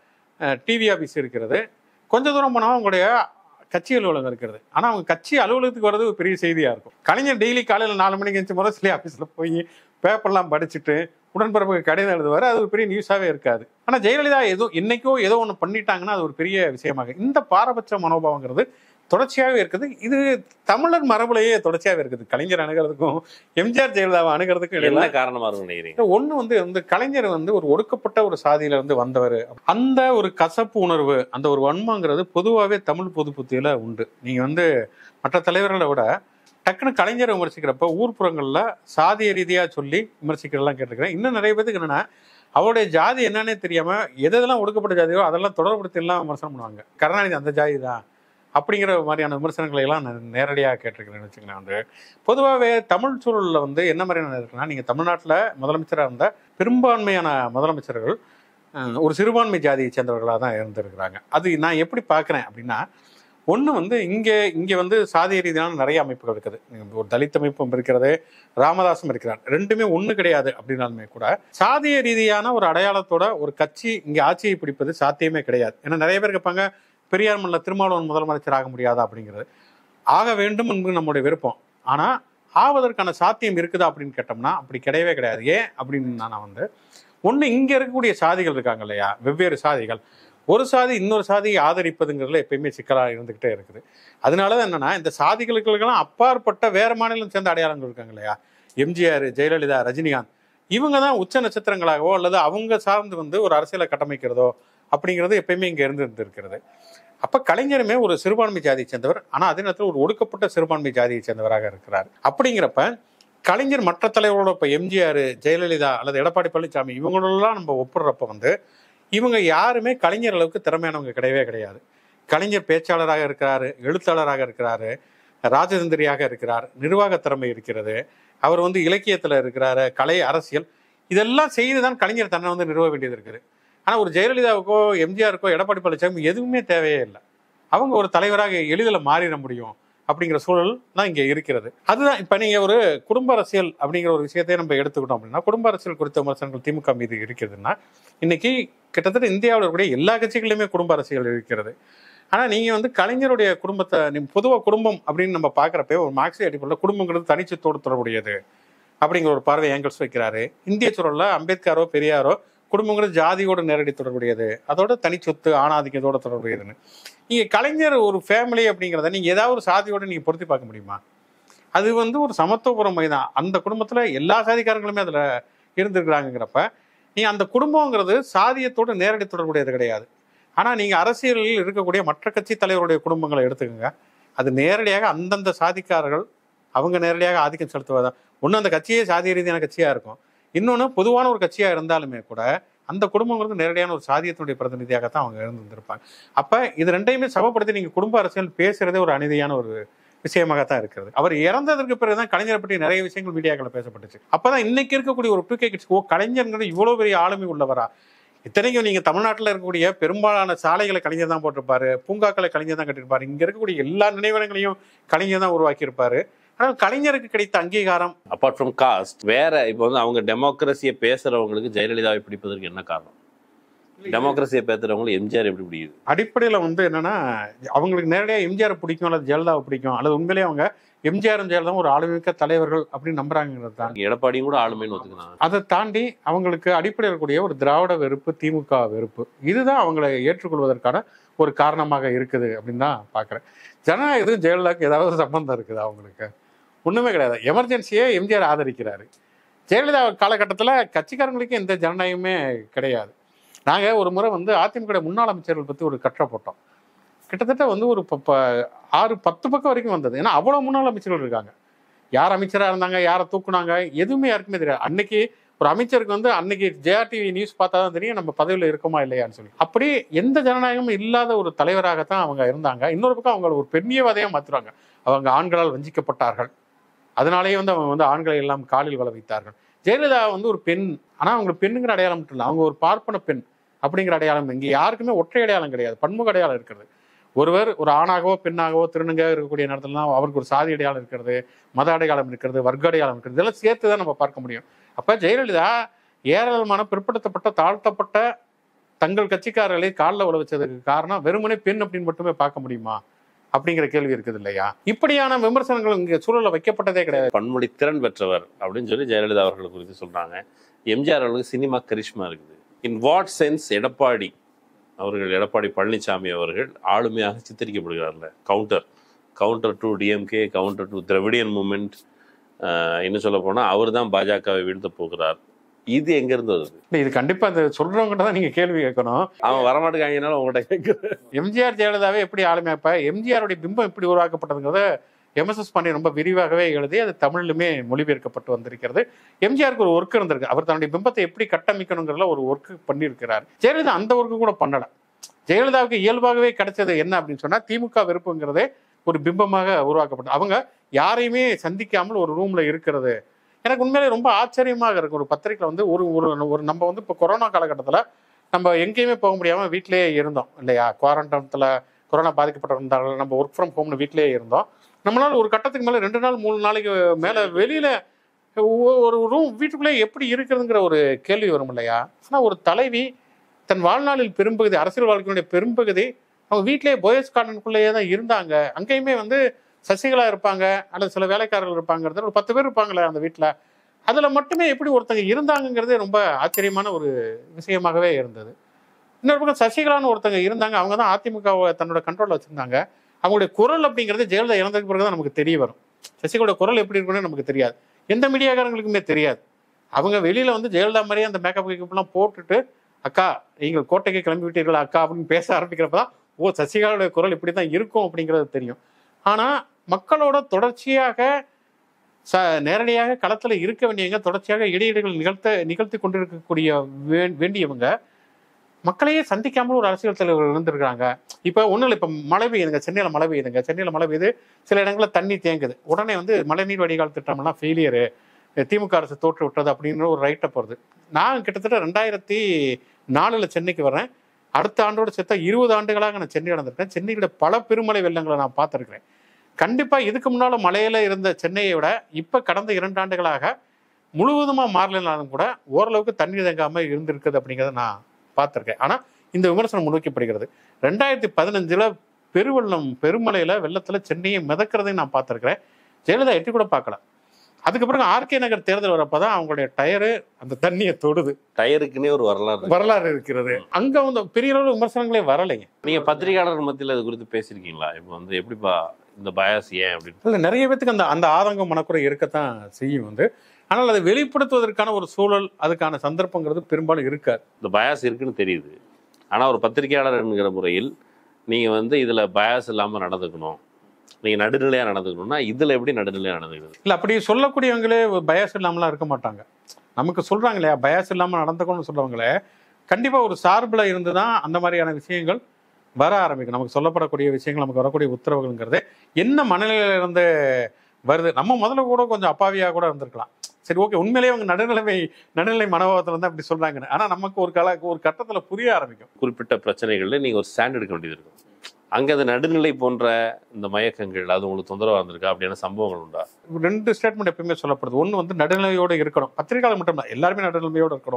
டிவி ஆஃபீஸ் இருக்கிறது கொஞ்ச தூரம் போனால் அவங்களுடைய கட்சி அலுவலகம் இருக்கிறது ஆனால் அவங்க கட்சி அலுவலகத்துக்கு வர்றது ஒரு பெரிய செய்தியாக இருக்கும் கலைஞர் டெய்லி காலையில் நாலு மணிக்கு எழுந்து முரசொலி ஆஃபீஸில் போய் பேப்பர்லாம் படிச்சுட்டு உடன்பிறப்புக்கு கடிதம் எழுதுவார் அது ஒரு பெரிய நியூஸாகவே இருக்காது ஆனால் ஜெயலலிதா ஏதோ என்னைக்கோ ஏதோ ஒன்று பண்ணிட்டாங்கன்னா அது ஒரு பெரிய விஷயமாக இந்த பாரபட்ச மனோபாவங்கிறது தொடர்ச்சியாகவே இருக்குது இது தமிழர் மரபுலையே தொடர்ச்சியாகவே இருக்குது கலைஞர் அணுகிறதுக்கும் எம்ஜிஆர் ஜெயலலிதாவை அணுகிறதுக்கும் இடையில என்ன காரணமா இருக்கும் நினைக்கிறீங்க ஒண்ணு வந்து வந்து கலைஞர் வந்து ஒரு ஒடுக்கப்பட்ட ஒரு சாதியில இருந்து வந்தவர் அந்த ஒரு கசப்பு உணர்வு அந்த ஒரு வன்மங்கிறது பொதுவாகவே தமிழ் பொது புத்தியில உண்டு நீங்க வந்து மற்ற தலைவர்களை விட டக்குன்னு கலைஞரை விமர்சிக்கிறப்ப ஊர்ப்புறங்கள்ல சாதிய ரீதியா சொல்லி விமர்சிக்கிறதெல்லாம் கேட்டிருக்கிறேன் இன்னும் நிறைய பேருக்கு என்னன்னா அவருடைய ஜாதி என்னன்னே தெரியாம எதெல்லாம் ஒடுக்கப்பட்ட ஜாதியோ அதெல்லாம் தொடர்படுத்தி எல்லாம் விமர்சனம் பண்ணுவாங்க கருணாநிதி அந்த ஜாதி தான் அப்படிங்கிற மாதிரியான விமர்சனங்களை எல்லாம் நான் நேரடியாக கேட்டிருக்கிறேன்னு வச்சுக்கோங்களேன் வந்து பொதுவாகவே தமிழ் சூழலில் வந்து என்ன மாதிரியான இருக்குன்னா நீங்கள் தமிழ்நாட்டில் முதலமைச்சராக இருந்த பெரும்பான்மையான முதலமைச்சர்கள் அஹ், ஒரு சிறுபான்மை ஜாதியை சேர்ந்தவர்களாக தான் இருந்திருக்கிறாங்க அது நான் எப்படி பார்க்குறேன் அப்படின்னா ஒன்று வந்து இங்கே இங்கே வந்து சாதிய ரீதியான நிறைய அமைப்புகள் இருக்குது நீங்க ஒரு தலித் அமைப்பும் இருக்கிறது ராமதாசும் இருக்கிறார் ரெண்டுமே ஒன்று கிடையாது அப்படின்னாலுமே கூட சாதிய ரீதியான ஒரு அடையாளத்தோட ஒரு கட்சி இங்கே ஆட்சியை பிடிப்பது சாத்தியமே கிடையாது ஏன்னா நிறைய பேர் கேட்பாங்க பெரியார் மல்ல திருமாவளவன் முதலமைச்சர் ஆக முடியாதா அப்படிங்கிறது ஆக வேண்டும் என்பது நம்முடைய விருப்பம் ஆனால் ஆவதற்கான சாத்தியம் இருக்குதா அப்படின்னு கேட்டோம்னா அப்படி கிடையவே கிடையாது ஏன் அப்படின்னு நான் வந்து ஒன்று இங்கே இருக்கக்கூடிய சாதிகள் இருக்காங்க இல்லையா வெவ்வேறு சாதிகள் ஒரு சாதி இன்னொரு சாதியை ஆதரிப்பதுங்கிறதுல எப்பயுமே சிக்கலாக இருந்துக்கிட்டே இருக்குது அதனால தான் என்னன்னா இந்த சாதிகளுக்கெல்லாம் அப்பாற்பட்ட வேற மாநிலம் சேர்ந்த அடையாளங்கள் இருக்காங்க இல்லையா எம்ஜிஆர் ஜெயலலிதா ரஜினிகாந்த் இவங்க தான் உச்ச நட்சத்திரங்களாகவோ அல்லது அவங்க சார்ந்து வந்து ஒரு அரசியலை கட்டமைக்கிறதோ அப்படிங்கிறது எப்பயுமே இங்கே இருந்து இருந்திருக்கிறது அப்ப கலைஞருமே ஒரு சிறுபான்மை ஜாதியை சேர்ந்தவர் ஆனா அதே நேரத்தில் ஒரு ஒடுக்கப்பட்ட சிறுபான்மை ஜாதியை சேர்ந்தவராக இருக்கிறார் அப்படிங்கிறப்ப கலைஞர் மற்ற தலைவரோட இப்போ எம்ஜிஆர் ஜெயலலிதா அல்லது எடப்பாடி பழனிசாமி இவங்களெல்லாம் நம்ம ஒப்பிடுறப்ப வந்து இவங்க யாருமே கலைஞர் அளவுக்கு திறமையானவங்க கிடையவே கிடையாது கலைஞர் பேச்சாளராக இருக்கிறாரு எழுத்தாளராக இருக்கிறாரு ராஜதந்திரியாக இருக்கிறார் நிர்வாக திறமை இருக்கிறது அவர் வந்து இலக்கியத்தில் இருக்கிறாரு கலை அரசியல் இதெல்லாம் செய்து தான் கலைஞர் தன்னை வந்து நிறுவ வேண்டியது இருக்குது ஆனால் ஒரு ஜெயலலிதாவுக்கோ எம்ஜிஆருக்கோ எடப்பாடி பழனிசாமி எதுவுமே தேவையே இல்லை அவங்க ஒரு தலைவராக எளிதில் மாறிட முடியும் அப்படிங்கிற சூழல் தான் இங்கே இருக்கிறது அதுதான் இப்போ நீங்கள் ஒரு குடும்ப அரசியல் அப்படிங்கிற ஒரு விஷயத்தையே நம்ம எடுத்துக்கிட்டோம் அப்படின்னா குடும்ப அரசியல் குறித்த விமர்சனங்கள் திமுக மீது இருக்கிறதுனா இன்னைக்கு கிட்டத்தட்ட இந்தியாவில் இருக்கக்கூடிய எல்லா கட்சிகளிலுமே குடும்ப அரசியல் இருக்கிறது ஆனால் நீங்கள் வந்து கலைஞருடைய குடும்பத்தை பொதுவாக குடும்பம் அப்படின்னு நம்ம பார்க்குறப்ப ஒரு மார்க்சிய அடிப்படையில் குடும்பங்கிறது தனிச்சத்தோடு தொடர்புடையது அப்படிங்கிற ஒரு பார்வை ஏங்கல்ஸ் வைக்கிறாரு இந்திய சூழலில் அம்பேத்கரோ பெரியாரோ குடும்பங்கிறது ஜாதியோட நேரடி தொடர்புடையது அதோட தனிச்சொத்து ஆணாதிக்கத்தோட தொடர்புடையதுன்னு நீங்கள் கலைஞர் ஒரு ஃபேமிலி அப்படிங்கிறத நீங்கள் ஏதாவது ஒரு சாதியோட நீங்கள் பொருத்தி பார்க்க முடியுமா அது வந்து ஒரு சமத்துவபுரமை தான் அந்த குடும்பத்தில் எல்லா சாதிக்காரங்களுமே அதில் இருந்திருக்கிறாங்கிறப்ப நீங்கள் அந்த குடும்பங்கிறது சாதியத்தோட நேரடி தொடர்புடையது கிடையாது ஆனால் நீங்கள் அரசியலில் இருக்கக்கூடிய மற்ற கட்சி தலைவருடைய குடும்பங்களை எடுத்துக்கோங்க அது நேரடியாக அந்தந்த சாதிக்காரர்கள் அவங்க நேரடியாக ஆதிக்கம் செலுத்துவதா ஒன்று அந்த கட்சியே சாதிய ரீதியான கட்சியாக இருக்கும் இன்னொன்று பொதுவான ஒரு கட்சியாக இருந்தாலுமே கூட அந்த குடும்பங்கிறது நேரடியான ஒரு சாதியத்தினுடைய பிரதிநிதியாக தான் அவங்க இருந்திருப்பாங்க அப்போ இது ரெண்டையுமே சமப்படுத்தி நீங்கள் குடும்ப அரசியல் பேசுறதே ஒரு அநீதியான ஒரு விஷயமாகத்தான் இருக்கிறது அவர் இறந்ததற்கு பிறகுதான் கலைஞரை பற்றி நிறைய விஷயங்கள் மீடியாக்களில் பேசப்பட்டுச்சு அப்பதான் இன்னைக்கு இருக்கக்கூடிய ஒரு டூ கே கிட்ஸ் ஓ கலைஞருங்கிறது இவ்வளோ பெரிய ஆளுமை உள்ளவரா இத்தனைக்கும் நீங்க தமிழ்நாட்டில் இருக்கக்கூடிய பெரும்பாலான சாலைகளை கலைஞர் தான் போட்டிருப்பாரு பூங்காக்களை கலைஞர் தான் கட்டியிருப்பாரு இங்க இருக்கக்கூடிய எல்லா நினைவிடங்களையும் கலைஞர் தான் உருவாக்கியிருப்பாரு ஆனால் கலைஞருக்கு கிடைத்த அங்கீகாரம் அப்பார்ட் ஃப்ரம் காஸ்ட் வேற இப்போ வந்து அவங்க டெமோக்ரஸியை பேசுறவங்களுக்கு ஜெயலலிதாவை பிடிப்பதற்கு என்ன காரணம் டெமோக்ரஸியை பேசுறவங்களுக்கு எம்ஜிஆர் எப்படி பிடிக்குது அடிப்படையில் வந்து என்னன்னா அவங்களுக்கு நேரடியாக எம்ஜிஆர் பிடிக்கும் அல்லது ஜெயலலிதாவை பிடிக்கும் அல்லது உண்மையிலேயே அவங்க எம்ஜிஆர் ஜெயலலிதா ஒரு ஆளுமிக்க தலைவர்கள் அப்படின்னு நம்புறாங்கிறது தான் எடப்பாடியும் கூட ஆளுமைன்னு ஒத்துக்கினாங்க அதை தாண்டி அவங்களுக்கு அடிப்படையில் இருக்கக்கூடிய ஒரு திராவிட வெறுப்பு திமுக வெறுப்பு இதுதான் அவங்களை ஏற்றுக்கொள்வதற்கான ஒரு காரணமாக இருக்குது அப்படின்னு தான் பார்க்குறேன் ஜனநாயகத்துக்கு ஜெயலலிதாவுக்கு ஏதாவது சம்பந்தம் இருக்குது அவங்களுக்கு ஒன்றுமே கிடையாது எமர்ஜென்சியே எம்ஜிஆர் ஆதரிக்கிறாரு ஜெயலலிதா காலகட்டத்தில் கட்சிக்காரங்களுக்கு எந்த ஜனநாயகமே கிடையாது நாங்கள் ஒரு முறை வந்து அதிமுக முன்னாள் அமைச்சர்கள் பற்றி ஒரு கட்டுரை போட்டோம் கிட்டத்தட்ட வந்து ஒரு ப- ப- ஆறு பத்து பக்கம் வரைக்கும் வந்தது ஏன்னா அவ்வளோ முன்னாள் அமைச்சர்கள் இருக்காங்க யார் அமைச்சராக இருந்தாங்க யாரை தூக்குனாங்க எதுவுமே யாருக்குமே தெரியாது அன்னைக்கு ஒரு அமைச்சருக்கு வந்து அன்னைக்கு ஜெயாடிவி நியூஸ் பார்த்தா தான் தெரியும் நம்ம பதவியில் இருக்கோமா இல்லையான்னு சொல்லி அப்படி எந்த ஜனநாயகமும் இல்லாத ஒரு தலைவராகத்தான் அவங்க இருந்தாங்க இன்னொரு பக்கம் அவங்கள ஒரு பெண்ணியவாதையாக மாத்துறாங்க அவங்க ஆண்களால் வஞ்சிக்கப்பட்டார்கள் அதனாலேயே வந்து அவங்க வந்து ஆண்களை எல்லாம் காலில் வள வைத்தார்கள் ஜெயலலிதா வந்து ஒரு பெண் ஆனால் அவங்க பெண்ணுங்கிற அடையாளம் மட்டும் இல்லை அவங்க ஒரு பார்ப்பன பெண் அப்படிங்கிற அடையாளம் இங்கே யாருக்குமே ஒற்றை அடையாளம் கிடையாது பன்முக அடையாளம் இருக்கிறது ஒருவர் ஒரு ஆணாகவோ பெண்ணாகவோ திருநங்கையாக இருக்கக்கூடிய நேரத்துலலாம் அவருக்கு ஒரு சாதி அடையாளம் இருக்கிறது மத அடையாளம் இருக்கிறது வர்க்க அடையாளம் இருக்கிறது இதெல்லாம் சேர்த்து தான் நம்ம பார்க்க முடியும் அப்போ ஜெயலலிதா ஏராளமான பிற்படுத்தப்பட்ட தாழ்த்தப்பட்ட தங்கள் கட்சிக்காரர்களை காலில் உழ வச்சதுக்கு காரணம் வெறுமனே பெண் அப்படின்னு மட்டுமே பார்க்க முடியுமா அப்படிங்கிற கேள்வி இருக்குது இல்லையா இப்படியான விமர்சனங்கள் இங்கே சூழல்ல வைக்கப்பட்டதே கிடையாது பன்மொழி திறன் பெற்றவர் அப்படின்னு சொல்லி ஜெயலலிதா அவர்கள் குறித்து சொல்றாங்க எம்ஜிஆர் அவர்களுக்கு சினிமா கரிஷ்மா இருக்குது இன் வாட் சென்ஸ் எடப்பாடி அவர்கள் எடப்பாடி பழனிசாமி அவர்கள் ஆளுமையாக சித்தரிக்கப்படுகிறார்ல counter counter to DMK counter to Dravidian movement இன்னும் சொல்ல போனா அவர் தான் பாஜகவை வீழ்த்த போகிறார் இது எங்க இருந்து வருது இல்ல, இது கண்டிப்பா இந்த சொல்றவங்ககிட்ட தான் நீங்க கேள்வி கேட்கணும் அவன் வரமாட்டேங்கிறனால உங்கள்கிட்ட கேட்குறேன் எம்ஜிஆர் ஜெயலலிதாவே எப்படி ஆளுமையா இப்ப எம்ஜிஆருடைய பிம்பம் எப்படி உருவாக்கப்பட்டதுங்கிறத எம்எஸ்எஸ் பண்ணி ரொம்ப விரிவாகவே எழுதி அது தமிழிலுமே மொழிபெயர்க்கப்பட்டு வந்திருக்கிறது எம்ஜிஆருக்கு ஒரு ஒர்க் இருந்திருக்கு அவர் தன்னுடைய பிம்பத்தை எப்படி கட்டமைக்கணுங்கிறதுல ஒரு ஒர்க் பண்ணியிருக்கிறார் ஜெயலலிதா அந்த ஒர்க்கு கூட பண்ணல ஜெயலலிதாவுக்கு இயல்பாகவே கிடைச்சது என்ன அப்படின்னு சொன்னா திமுக வெறுப்புங்கிறதே ஒரு பிம்பமாக உருவாக்கப்பட்டது அவங்க யாரையுமே சந்திக்காமல் ஒரு ரூம்ல இருக்கிறது எனக்கு உண்மையிலே ரொம்ப ஆச்சரியமாக இருக்கு ஒரு பத்திரிக்கையில் வந்து ஒரு ஒரு ஒரு நம்ம வந்து இப்போ கொரோனா காலகட்டத்தில் நம்ம எங்கேயுமே போக முடியாமல் வீட்டிலேயே இருந்தோம் இல்லையா குவாரண்டைனத்தில் கொரோனா பாதிக்கப்பட்டிருந்தார்கள் நம்ம ஒர்க் ஃப்ரம் ஹோம்னு வீட்டிலேயே இருந்தோம் நம்மளால ஒரு கட்டத்துக்கு மேலே ரெண்டு நாள் மூணு நாளைக்கு மேலே வெளியில் ஒரு ரூம் வீட்டுக்குள்ளே எப்படி இருக்கிறதுங்கிற ஒரு கேள்வி வரும் இல்லையா ஆனால் ஒரு தலைவி தன் வாழ்நாளில் பெரும்பகுதி அரசியல் வாழ்க்கையினுடைய பெரும்பகுதி அவங்க வீட்டிலேயே போயஸ் கார்டனுக்குள்ளேயே தான் இருந்தாங்க அங்கேயுமே வந்து சசிகலா இருப்பாங்க அல்லது சில வேலைக்காரர்கள் இருப்பாங்கிறது ஒரு பத்து பேர் இருப்பாங்களே அந்த வீட்டில் அதில் மட்டுமே எப்படி ஒருத்தங்க இருந்தாங்கங்கிறதே ரொம்ப ஆச்சரியமான ஒரு விஷயமாகவே இருந்தது இன்னொரு பக்கம் சசிகலான்னு ஒருத்தங்க இருந்தாங்க அவங்க தான் அதிமுகவை தன்னோட கண்ட்ரோலில் வச்சுருந்தாங்க அவங்களுடைய குரல் அப்படிங்கிறது ஜெயலலிதா இறந்ததுக்கு பிறகு தான் நமக்கு தெரிய வரும் சசிகலோட குரல் எப்படி இருக்குன்னு நமக்கு தெரியாது எந்த மீடியாக்காரங்களுக்குமே தெரியாது அவங்க வெளியில் வந்து ஜெயலலிதா மாதிரியே அந்த மேக்கப் கிக்கப்லாம் போட்டுட்டு அக்கா நீங்கள் கோட்டைக்கு கிளம்பி விட்டீர்களா அக்கா அப்படின்னு பேச ஆரம்பிக்கிறப்ப தான் ஓ சசிகலாவுடைய குரல் இப்படி தான் இருக்கும் அப்படிங்கிறது தெரியும் ஆனால் மக்களோட தொடர்ச்சியாக ச நேரடியாக களத்தில் இருக்க வேண்டியவங்க தொடர்ச்சியாக இடையீடுகள் நிகழ்த்த நிகழ்த்தி கொண்டிருக்கக்கூடிய வே- வேண்டியவங்க மக்களையே சந்திக்காமல் ஒரு அரசியல் தலைவர் இருந்திருக்காங்க இப்போ ஒன்றும் இல்லை இப்போ மழை பெய்யுதுங்க சென்னையில் மழை பெய்யுதுங்க சென்னையில் மழை பெய்யுது சில இடங்களில் தண்ணி தேங்குது உடனே வந்து மழைநீர் வடிகால் திட்டம்லாம் ஃபெயிலியரு திமுக அரசு தோற்று விட்டது அப்படின்னு ஒரு ரைட்டப் வருது நான் கிட்டத்தட்ட ரெண்டாயிரத்தி நாலில் சென்னைக்கு வரேன் அடுத்த ஆண்டோட சேர்த்தா இருபது ஆண்டுகளாக நான் சென்னை நடந்திருக்கேன் சென்னையோட பல பெருமழை வெள்ளங்களை நான் பார்த்துருக்கிறேன் கண்டிப்பாக இதுக்கு முன்னால் மலையில இருந்த சென்னையை விட இப்போ கடந்த இரண்டு ஆண்டுகளாக முழுவதுமாக மாறலைனாலும் கூட ஓரளவுக்கு தண்ணீர் தேங்காமல் இருந்திருக்குது அப்படிங்கிறத நான் பார்த்துருக்கேன் ஆனால் இந்த விமர்சனம் முன்வைக்கப்படுகிறது ரெண்டாயிரத்தி பதினஞ்சில் பெருவெள்ளம் பெருமலையில் வெள்ளத்தில் சென்னையை மிதக்கிறதையும் நான் பார்த்துருக்கிறேன் ஜெயலலிதா எட்டி கூட பார்க்கல அதுக்கு பிறகு ஆர்கே நகர் தேர்தல் வரப்போ தான் அவங்களுடைய டயரு அந்த தண்ணியை தொடுது டயருக்குன்னே ஒரு வரலாறு இருக்கு. வரலாறு இருக்கிறது அங்கே வந்து பெரிய அளவு விமர்சனங்களே வரலைங்க நீங்க பத்திரிகையாளர் மத்தியில் இது குறித்து பேசியிருக்கீங்களா இப்போ வந்து எப்படிப்பா இந்த பயாஸ் ஏன் அப்படின்னு இல்லை நிறைய பேத்துக்கு அந்த அந்த ஆதங்கம் மனக்குறை இருக்கத்தான் செய்யும் வந்து ஆனால் அதை வெளிப்படுத்துவதற்கான ஒரு சூழல் அதுக்கான சந்தர்ப்பங்கிறது பெரும்பாலும் இருக்காது இந்த பயாஸ் இருக்குன்னு தெரியுது ஆனால் ஒரு பத்திரிகையாளர் என்கிற முறையில் நீங்கள் வந்து இதில் பயாஸ் இல்லாமல் நடந்துக்கணும் நீங்கள் நடுநிலையாக நடந்துக்கணும்னா இதில் எப்படி நடுநிலையாக நடந்துக்கிறது இல்லை அப்படி சொல்லக்கூடியவங்களே பயஸ் இல்லாமலாம் இருக்க மாட்டாங்க நமக்கு சொல்றாங்க இல்லையா பயஸ் இல்லாமல் நடந்துக்கணும்னு சொல்றவங்களே கண்டிப்பாக ஒரு சார்பில் இருந்து தான் அந்த மாதிரியான விஷயங்கள் வர ஆரம்பிக்கும் நமக்கு சொல்லப்படக்கூடிய விஷயங்கள் நமக்கு வரக்கூடிய உத்தரவுகள்ங்கிறது என்ன மனநிலையில இருந்து வருது நம்ம முதல்ல கூட கொஞ்சம் அப்பாவியாக கூட இருந்திருக்கலாம் சரி ஓகே உண்மையிலேயே அவங்க நடுநிலைமை நடுநிலை மனோபாவத்தில் வந்து அப்படி சொல்றாங்கன்னு ஆனால் நமக்கு ஒரு கல ஒரு கட்டத்தில் புரிய ஆரம்பிக்கும் குறிப்பிட்ட பிரச்சனைகளில் நீங்கள் ஒரு ஸ்டாண்ட் எடுக்க வேண்டியது இருக்கும் அங்கே அந்த நடுநிலை போன்ற இந்த மயக்கங்கள் அது உங்களுக்கு தொந்தரவாக இருந்திருக்கா அப்படியான சம்பவங்கள் உண்டா ரெண்டு ஸ்டேட்மெண்ட் எப்பயுமே சொல்லப்படுது ஒன்று வந்து நடுநிலையோடு இருக்கணும் பத்திரிகையாளர் மட்டும் இல்லை எல்லாருமே நடுநிலைமையோடு இருக்கணும்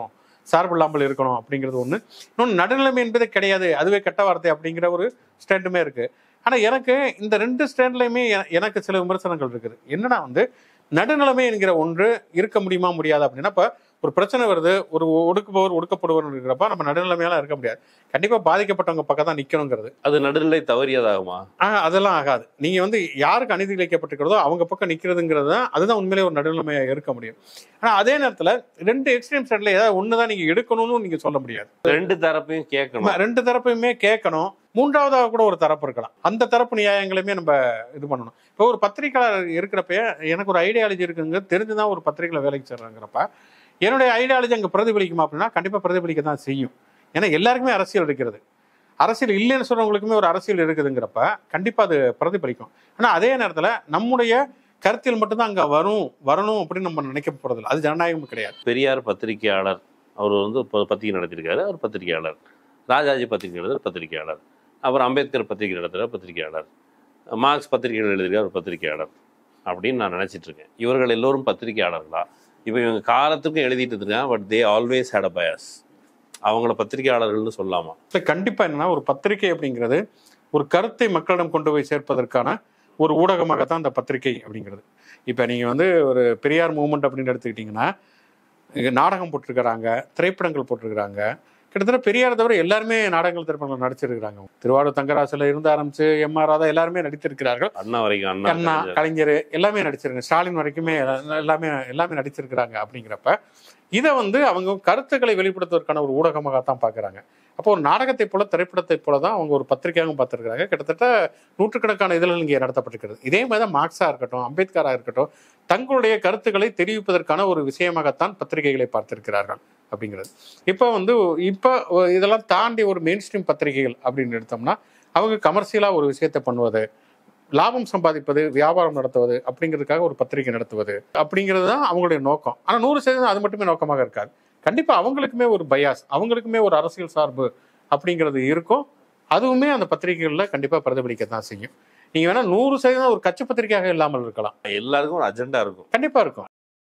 சார்பு இல்லாமல் இருக்கணும் அப்படிங்கிறது ஒன்று இன்னொன்று நடுநிலைமை என்பதே கிடையாது அதுவே கெட்ட வார்த்தை அப்படிங்கிற ஒரு ஸ்டாண்டுமே இருக்கு ஆனால் எனக்கு இந்த ரெண்டு ஸ்டாண்ட்லையுமே எ- எனக்கு சில விமர்சனங்கள் இருக்குது என்னன்னா வந்து நடுநிலைமை என்கிற ஒன்று இருக்க முடியுமா முடியாது அப்படின்னா இப்போ ஒரு பிரச்சனை வருது ஒரு ஒடுக்குபவர் ஒடுக்கப்படுவர் இருக்கிறப்ப நம்ம நடுநிலைமையெல்லாம் இருக்க முடியாது கண்டிப்பாக பாதிக்கப்பட்டவங்க பக்கம் தான் நிற்கணுங்கிறது அது நடுநிலை தவறியதாகுமா ஆ அதெல்லாம் ஆகாது நீங்க வந்து யாருக்கு அநீதி இழைக்கப்பட்டிருக்கிறதோ அவங்க பக்கம் நிக்கிறதுங்கிறது தான் அதுதான் உண்மையிலே ஒரு நடுநிலைமையா இருக்க முடியும் ஆனா அதே நேரத்துல ரெண்டு எக்ஸ்ட்ரீம் சைட்ல ஏதாவது ஒண்ணுதான் நீங்க எடுக்கணும்னு நீங்க சொல்ல முடியாது ரெண்டு தரப்பையும் கேட்கணும் நம்ம ரெண்டு தரப்பையுமே கேட்கணும் மூன்றாவதாக கூட ஒரு தரப்பு இருக்கலாம் அந்த தரப்பு நியாயங்களையுமே நம்ம இது பண்ணணும் இப்போ ஒரு பத்திரிக்கையாளர் இருக்கிறப்ப எனக்கு ஒரு ஐடியாலஜி இருக்குங்க தெரிஞ்சுதான் ஒரு பத்திரிக்கையில வேலைக்கு சேர்றாங்கிறப்ப என்னுடைய ஐடியாலஜி அங்கே பிரதிபலிக்குமா அப்படின்னா கண்டிப்பாக பிரதிபலிக்க தான் செய்யும் ஏன்னா எல்லாருக்குமே அரசியல் இருக்கிறது அரசியல் இல்லைன்னு சொல்றவங்களுக்குமே ஒரு அரசியல் இருக்குதுங்கிறப்ப கண்டிப்பாக அது பிரதிபலிக்கும் ஆனால் அதே நேரத்தில் நம்முடைய கருத்தியல் மட்டும்தான் அங்கே வரும் வரணும் அப்படின்னு நம்ம நினைக்க போறதில்ல அது ஜனநாயகம் கிடையாது பெரியார் பத்திரிகையாளர் அவர் வந்து இப்போ பத்திரிகை நடத்தியிருக்காரு அவர் பத்திரிகையாளர் ராஜாஜி பத்திரிகை எழுதுகிற பத்திரிகையாளர் அப்புறம் அம்பேத்கர் பத்திரிகை நடத்துகிற பத்திரிகையாளர் மார்க்ஸ் பத்திரிகைகள் எழுதுகிற ஒரு பத்திரிகையாளர் அப்படின்னு நான் நினைச்சிட்டு இருக்கேன் இவர்கள் எல்லோரும் பத்திரிகையாளர்களா இப்போ இவங்க காலத்துக்கும் எழுதிட்டு இருக்காங்க but they always hate a bias அவங்கள பத்திரிகையாளர்கள்னு சொல்லலாமா இல்லை கண்டிப்பாக என்னன்னா ஒரு பத்திரிகை அப்படிங்கிறது ஒரு கருத்தை மக்களிடம் கொண்டு போய் சேர்ப்பதற்கான ஒரு ஊடகமாகத்தான் அந்த பத்திரிகை அப்படிங்கிறது இப்போ நீங்கள் வந்து ஒரு பெரியார் மூமெண்ட் அப்படின்னு எடுத்துக்கிட்டிங்கன்னா இங்க நாடகம் போட்டிருக்கிறாங்க திரைப்படங்கள் போட்டிருக்கிறாங்க கிட்டத்தட்ட பெரியார் தவிர எல்லாருமே நாடகங்கள் திரைப்படங்கள் நடிச்சிருக்கிறாங்க திருவாரூர் தங்கராசுல இருந்து ஆரம்பிச்சு எம் ஆர் ராதா எல்லாருமே நடித்திருக்கிறார்கள் அண்ணா வரைக்கும் அண்ணா அண்ணா கலைஞர். கலைஞர் எல்லாமே நடிச்சிருக்காங்க ஸ்டாலின் வரைக்குமே எல்லா- எல்லாமே எல்லாமே நடிச்சிருக்கிறாங்க அப்படிங்கிறப்ப இதை வந்து அவங்க கருத்துக்களை வெளிப்படுத்துவதற்கான ஒரு ஊடகமாகத்தான் பார்க்குறாங்க அப்போ ஒரு நாடகத்தை போல திரைப்படத்தை போல தான் அவங்க ஒரு பத்திரிகையாகவும் பார்த்துருக்காங்க கிட்டத்தட்ட நூற்றுக்கணக்கான இதழ்கள் இங்கே நடத்தப்பட்டிருக்கிறது இதே மாதிரி தான் மார்க்ஸாக இருக்கட்டும் அம்பேத்கராக இருக்கட்டும் தங்களுடைய கருத்துக்களை தெரிவிப்பதற்கான ஒரு விஷயமாகத்தான் பத்திரிகைகளை பார்த்திருக்கிறார்கள் அப்படிங்கிறது இப்போ வந்து இப்போ இதெல்லாம் தாண்டி ஒரு மெயின் ஸ்ட்ரீம் பத்திரிகைகள் அப்படின்னு எடுத்தோம்னா அவங்க கமர்ஷியலாக ஒரு விஷயத்தை பண்ணுவது லாபம் சம்பாதிப்பது வியாபாரம் நடத்துவது அப்படிங்கிறதுக்காக ஒரு பத்திரிகை நடத்துவது அப்படிங்கிறது தான் அவங்களுடைய நோக்கம் ஆனால் நூறு சதவீதம் அது மட்டுமே நோக்கமாக இருக்காது கண்டிப்பாக அவங்களுக்குமே ஒரு பயாஸ் அவங்களுக்குமே ஒரு அரசியல் சார்பு அப்படிங்கிறது இருக்கும் அதுவுமே அந்த பத்திரிகைகளில் கண்டிப்பாக பிரதிபலிக்க தான் செய்யும் நீங்கள் வேணால் நூறு சதவீதம் ஒரு கட்சி பத்திரிகையாக இல்லாமல் இருக்கலாம் எல்லாருக்கும் ஒரு அஜெண்டா இருக்கும் கண்டிப்பாக இருக்கும்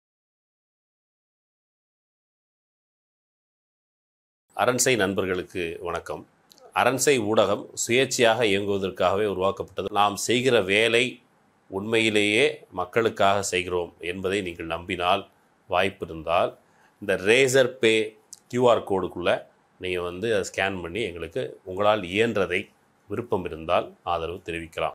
அரண்சை நண்பர்களுக்கு வணக்கம் அரண்சை ஊடகம் சுயேட்சையாக இயங்குவதற்காகவே உருவாக்கப்பட்டது நாம் செய்கிற வேலை உண்மையிலேயே மக்களுக்காக செய்கிறோம் என்பதை நீங்கள் நம்பினால் வாய்ப்பு இருந்தால் இந்த ரேசர் பே கியூஆர் கோடுக்குள்ளே நீங்கள் வந்து அதை ஸ்கேன் பண்ணி எங்களுக்கு உங்களால் இயன்றதை விருப்பம் இருந்தால் ஆதரவு தெரிவிக்கலாம்